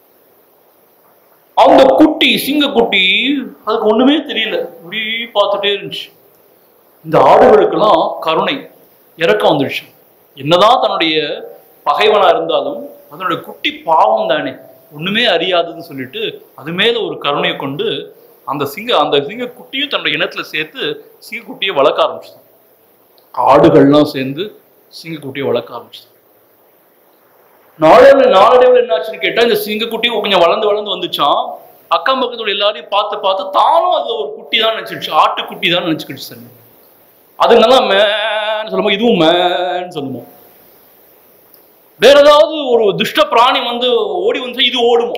அந்த குட்டி சிங்கக்குட்டி அதுக்கு ஒண்ணுமே தெரியல இப்படி பார்த்துட்டே இருந்துச்சு இந்த ஆடுகளுக்கெல்லாம் கருணை இறக்கம் வந்துடுச்சு என்னதான் தன்னுடைய பகைவனா இருந்தாலும் அதனுடைய குட்டி பாவம் தானே ஒண்ணுமே அறியாதுன்னு சொல்லிட்டு அது மேல ஒரு கருணையை கொண்டு அந்த சிங்க அந்த சிங்க குட்டியும் தன்னுடைய இனத்துல சேர்த்து சிங்கக்குட்டியை வளர்க்க ஆரம்பிச்சிட்டான் ஆடுகள்லாம் சேர்ந்து சிங்கக்குட்டியை வளர்க்க ஆரம்பிச்சிட்டான் நாளடைவில் நாளடைவில் என்னாச்சுன்னு கேட்டா இந்த சிங்கக்குட்டி கொஞ்சம் வளர்ந்து வளர்ந்து வந்துச்சான் அக்கம் பக்கத்துல எல்லாரையும் பார்த்து பார்த்து தானும் அது ஒரு குட்டி தான் நினைச்சிடுச்சு ஆட்டுக்குட்டி தான் நினைச்சுக்கிடுச்சு சார் அதுங்கெல்லாம் மேன்னு சொல்லும்போது இதுவும் மேன்னு சொல்லுமோ வேற ஏதாவது ஒரு துஷ்ட பிராணி வந்து ஓடி வந்து இது ஓடுமோ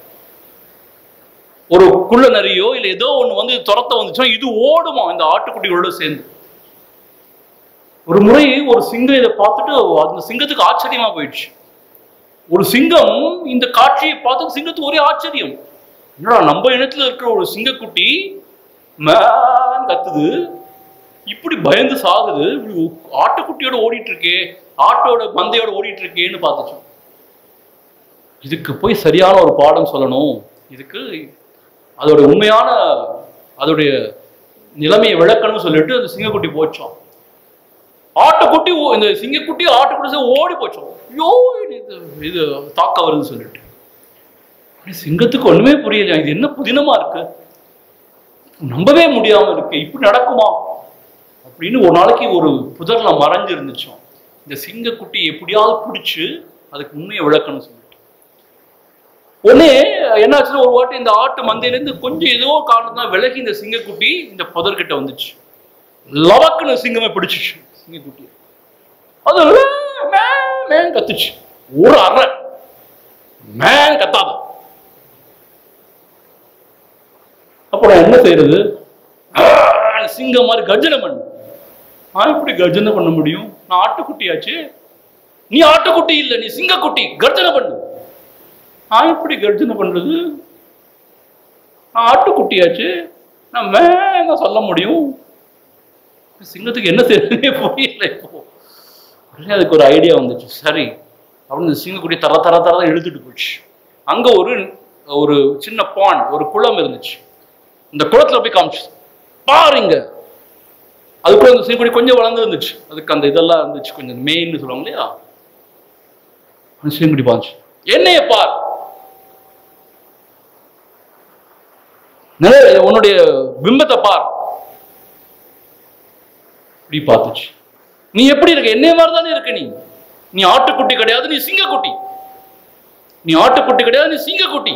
ஒரு குள்ள நரியோ இல்ல ஏதோ ஒண்ணு வந்து துரத்த வந்துச்சுன்னா இது ஓடுமா இந்த ஆட்டுக்குட்டிகளோட சேர்ந்து ஒரு முறை ஒரு சிங்கம் இதை பார்த்துட்டு அந்த சிங்கத்துக்கு ஆச்சரியமா போயிடுச்சு ஒரு சிங்கம் இந்த காட்சியை பார்த்து சிங்கத்துக்கு ஒரே ஆச்சரியம் என்னடா நம்ம இனத்துல இருக்கிற ஒரு சிங்கக்குட்டி மேன் கத்துது இப்படி பயந்து சாகுது இப்படி ஆட்டுக்குட்டியோட ஓடிட்டு இருக்கே ஆட்டோட மந்தையோட ஓடிட்டு இருக்கேன்னு பார்த்துச்சோம் இதுக்கு போய் சரியான ஒரு பாடம் சொல்லணும் இதுக்கு அதோட உண்மையான அதோடைய நிலைமையை விளக்கணும்னு சொல்லிட்டு அந்த சிங்கக்குட்டி போச்சோம் ஆட்டுக்குட்டி ஓ- இந்த சிங்கக்குட்டி ஆட்டுக்குட்டி சேர்ந்து ஓடி போச்சோம் ஐயோ இது இது தாக்க வருதுன்னு சொல்லிட்டு ஆனா சிங்கத்துக்கு ஒண்ணுமே புரியல இது என்ன புதினமா இருக்கு நம்பவே முடியாம இருக்கு இப்படி நடக்குமா அப்படின்னு ஒரு நாளைக்கு ஒரு புதர்ல மறைஞ்சு இருந்துச்சோம் இந்த சிங்கக்குட்டி எப்படியாவது பிடிச்சு அதுக்கு உண்மையை விளக்கணும்னு சொல்லிட்டு உடனே என்னாச்சுன்னா ஒரு வாட்டி இந்த ஆட்டு மந்தையிலேருந்து கொஞ்சம் ஏதோ காரணம் தான் விலகி இந்த சிங்கக்குட்டி இந்த புதர்கிட்ட வந்துச்சு லவக்குன்னு சிங்கமே பிடிச்சிச்சு சிங்கக்குட்டி அது மே, மே, மேன்னு கத்துச்சு ஒரு அறை மேன் கத்தாத அப்புறம் என்ன செய்யறது ஆ, சிங்கம் மாதிரி கர்ஜனை பண்ணு நான் எப்படி கர்ஜனை பண்ண முடியும் நான் ஆட்டுக்குட்டியாச்சு நீ ஆட்டுக்குட்டி இல்லை நீ சிங்கக்குட்டி கர்ஜனை பண்ணு நான் எப்படி கர்ஜனை பண்றது நான் ஆட்டுக்குட்டியாச்சு நான் மேங்க சொல்ல முடியும் சிங்கத்துக்கு என்ன செய்யறதுனே புரியல இப்போ உடனே அதுக்கு ஒரு ஐடியா வந்துச்சு சரி அப்படின்னு இந்த சிங்கக்குட்டி தர தர தர இழுத்துட்டு போச்சு அங்க ஒரு ஒரு சின்ன பாண்ட் ஒரு குளம் இருந்துச்சு இந்த குளத்துல போய் காமிச்சு பாருங்க அதுக்குள்ள அந்த சிங்கக்குட்டி கொஞ்சம் வளர்ந்து இருந்துச்சு அதுக்கு அந்த இதெல்லாம் இருந்துச்சு கொஞ்சம் மெயின்னு சொல்லுவாங்க இல்லையா அந்த சிங்கக்குட்டி பாஞ்சு என்னைய பார் நிலை உன்னுடைய பிம்பத்தை பார் இப்படி பார்த்துச்சு நீ எப்படி இருக்க என்னைய மாதிரி தானே இருக்க நீ நீ ஆட்டுக்குட்டி கிடையாது நீ சிங்கக்குட்டி நீ ஆட்டுக்குட்டி கிடையாது நீ சிங்கக்குட்டி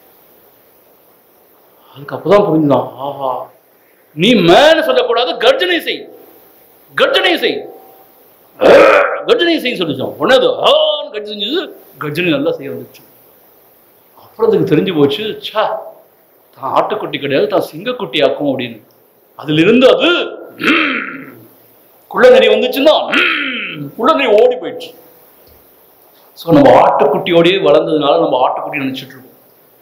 அதுக்கு அப்பதான் புரிஞ்சுதான் ஆஹா நீ மேல சொல்லக்கூடாது கர்ஜனை செய் கர்ஜனை செய் கர்ஜனை செய்ய சொல்லிச்சோம் உடனே ஆன்னு கர்ஜனை செஞ்சது கர்ஜனை நல்லா செய்ய வந்துச்சு அப்புறம் அதுக்கு தெரிஞ்சு போச்சு ச்சே தான் ஆட்டுக்குட்டி கிடையாது தான் சிங்கக்குட்டி ஆக்கும் அப்படின்னு அதுல இருந்து அது குள்ளநெறி வந்துச்சுன்னா குள்ளநெறி ஓடி போயிடுச்சு ஸோ நம்ம ஆட்டுக்குட்டியோடயே வளர்ந்ததுனால நம்ம ஆட்டுக்குட்டி நினைச்சிட்டு இருக்கோம்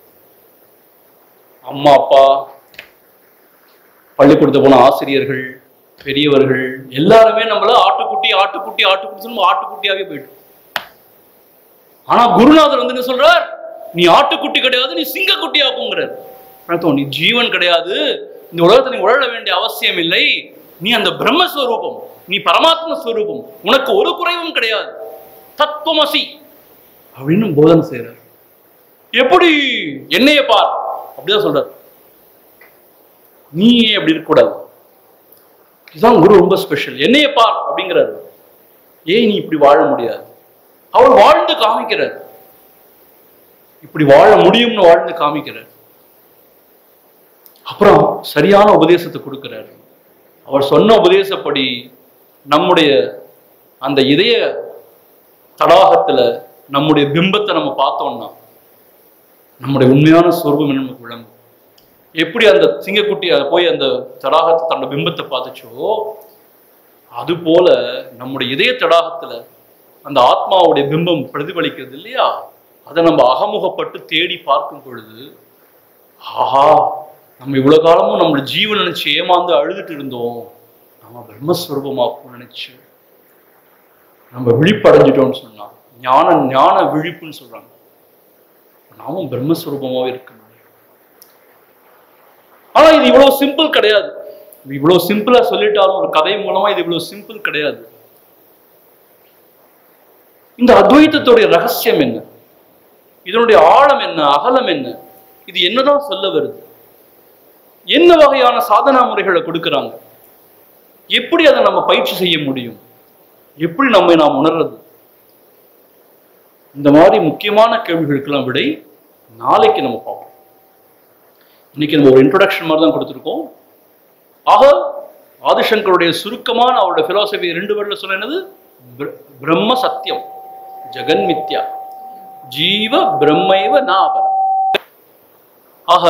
அம்மா அப்பா பள்ளிக்கூடத்துக்கு போன ஆசிரியர்கள் பெரியவர்கள் எல்லாருமே நம்மள ஆட்டுக்குட்டி ஆட்டுக்குட்டி ஆட்டுக்குட்டி நம்ம ஆட்டுக்குட்டியாவே போயிட்டோம் ஆனா குருநாதர் வந்து என்ன சொல்றார் நீ ஆட்டுக்குட்டி கிடையாது நீ சிங்கக்குட்டி ஆக்குங்கிறார் அர்த்தம் நீ ஜீவன் கிடையாது இந்த உலகத்தை நீ உழல வேண்டிய அவசியம் இல்லை நீ அந்த பிரம்மஸ்வரூபம் நீ பரமாத்ம ஸ்வரூபம் உனக்கு ஒரு குறைவும் கிடையாது தத்துவமசி அப்படின்னு போதனை செய்யறார் எப்படி என்னைய பார் அப்படிதான் சொல்றார் நீ ஏன் அப்படி இருக்கக்கூடாது இதுதான் குரு ரொம்ப ஸ்பெஷல் என்னைய பார் அப்படிங்கிறாரு ஏன் நீ இப்படி வாழ முடியாது அவர் வாழ்ந்து காமிக்கிறார் இப்படி வாழ முடியும்னு வாழ்ந்து காமிக்கிறார் அப்புறம் சரியான உபதேசத்தை கொடுக்கிறார் அவர் சொன்ன உபதேசப்படி நம்முடைய அந்த இதய தடாகத்துல நம்முடைய பிம்பத்தை நம்ம பார்த்தோம்னா நம்முடைய உண்மையான சொர்க்கம் நமக்கு விளங்கும் எப்படி அந்த சிங்கக்குட்டி அது போய் அந்த தடாகத்தை தன்னோட பிம்பத்தை பார்த்துச்சோ அது போல நம்முடைய இதய தடாகத்துல அந்த ஆத்மாவுடைய பிம்பம் பிரதிபலிக்கிறது இல்லையா அதை நம்ம அகமுகப்பட்டு தேடி பார்க்கும் பொழுது ஆஹா நம்ம இவ்வளவு காலமும் நம்மளோட ஜீவன் நினைச்சு ஏமாந்து அழுதுட்டு இருந்தோம் நம்ம பிரம்மஸ்வரூபமாக்கும் நினைச்சு நம்ம விழிப்படைஞ்சிட்டோம்னு சொன்னா ஞான ஞான விழிப்புன்னு சொல்றாங்க நாமும் பிரம்மஸ்வரூபமாவே இருக்கணும் ஆனா இது இவ்வளவு சிம்பிள் கிடையாது இவ்வளவு சிம்பிளா சொல்லிட்டாலும் ஒரு கதை மூலமா இது இவ்வளவு சிம்பிள் கிடையாது இந்த அத்வைத்தத்துடைய ரகசியம் என்ன இதனுடைய ஆழம் என்ன அகலம் என்ன இது என்னதான் சொல்ல வருது என்ன வகையான சாதனா முறைகளை கொடுக்கறாங்க எப்படி அதை நம்ம பயிற்சி செய்ய முடியும் எப்படி நம்மை நாம் உணர்றது இந்த மாதிரி முக்கியமான கேள்விகளுக்கெல்லாம் விடை நாளைக்கு நம்ம பார்ப்போம் இன்னைக்கு நம்ம ஒரு இன்ட்ரோடக்ஷன் மாதிரி தான் கொடுத்துருக்கோம் ஆக ஆதிசங்கருடைய சுருக்கமான அவருடைய பிலாசபி ரெண்டு வேர்ல சொன்ன என்னது பிர- பிரம்ம சத்தியம் ஜெகன் மித்யா ஜீவ பிரம்மைவ நாபரம் ஆக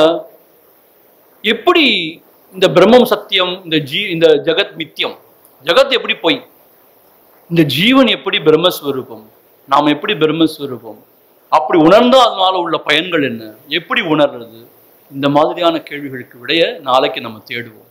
எப்படி இந்த பிரம்மம் சத்தியம் இந்த ஜீ இந்த ஜெகத் மித்தியம் ஜெகத் எப்படி பொய் இந்த ஜீவன் எப்படி பிரம்மஸ்வரூபம் நாம் எப்படி பிரம்மஸ்வரூபம் அப்படி உணர்ந்தா அதனால உள்ள பயன்கள் என்ன எப்படி உணர்றது இந்த மாதிரியான கேள்விகளுக்கு விடைய நாளைக்கு நம்ம தேடுவோம்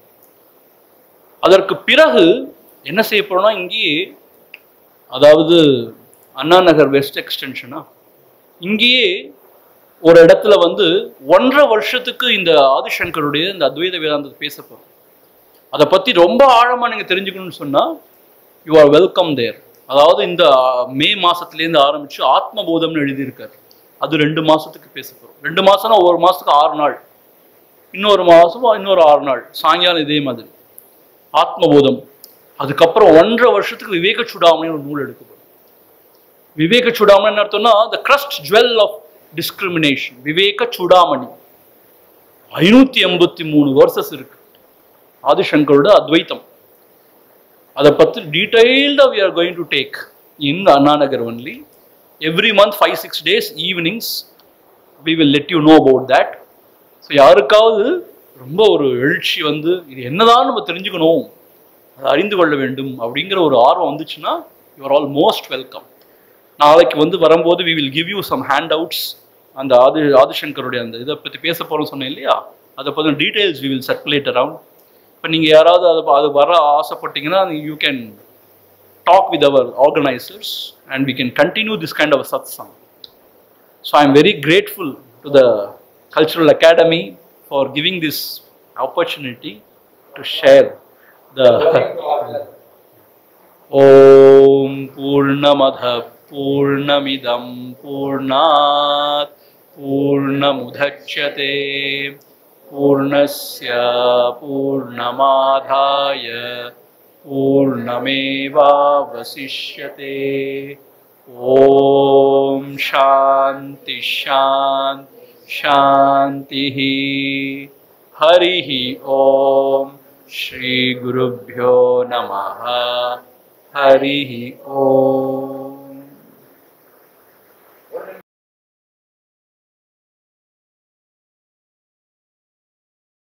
அதற்கு பிறகு என்ன செய்ய போறோம்னா இங்கேயே அதாவது அண்ணா நகர் வெஸ்ட் எக்ஸ்டென்ஷனா இங்கேயே ஒரு இடத்துல வந்து ஒன்றரை வருஷத்துக்கு இந்த ஆதிசங்கருடைய இந்த அத்வைத வேதாந்தத்தை பேச போறோம் அதை பத்தி ரொம்ப ஆழமா நீங்க தெரிஞ்சுக்கணும்னு சொன்னா யூ ஆர் வெல்கம் தேர் அதாவது இந்த ஆ, மே மாசத்துலேருந்து ஆரம்பிச்சு ஆத்மபோதம்னு எழுதியிருக்காரு அது ரெண்டு மாசத்துக்கு பேச போறோம் ரெண்டு மாசம்னா ஒரு மாசத்துக்கு ஆறு நாள் இன்னொரு மாசம் இன்னொரு ஆறு நாள் சாயங்காலம் இதே மாதிரி ஆத்மபோதம் அதுக்கப்புறம் ஒன்றரை வருஷத்துக்கு விவேக சுடாமணி ஒரு நூல் எடுக்க போறோம் விவேக சுடாமணி என்ன அர்த்தம்னா the crest jewel of discrimination Vivekachudamani ஐநூத்தி எண்பத்தி மூணு வருஷஸ் இருக்கு ஆதிசங்கரோட அத்வைத்தம் அதை பத்தி டீடைல்டா we are going to take in Anna Nagar only every month five six days evenings we will let you know about that so யாருக்காவது ரொம்ப ஒரு எழுச்சி வந்து இது என்னதான் நம்ம தெரிஞ்சுக்கணும் அதை அறிந்து கொள்ள வேண்டும் அப்படிங்கிற ஒரு ஆர்வம் வந்துச்சுன்னா you are all most welcome நாளைக்கு வந்து வரும்போது we will give you some handouts அந்த ஆதி ஆதிசங்கருடைய அந்த இதை பற்றி பேச போகிறோம் சொன்னேன் இல்லையா அதை பற்றின details we will circulate around இப்போ நீங்கள் யாராவது அது அது வர ஆசைப்பட்டீங்கன்னா you can talk with our organizers and we can continue this kind of a satsang. So I'm very grateful to the Cultural Academy for giving this opportunity to share the Om Purnamadha Purnamidam Purnat Purnamudachyate Purnasya Purnamadhaya पूर्णमेवावशिष्यते ॐ शान्ति शान्ति शान्तिः हरिः ॐ श्रीगुरुभ्यो नमः हरिः ॐ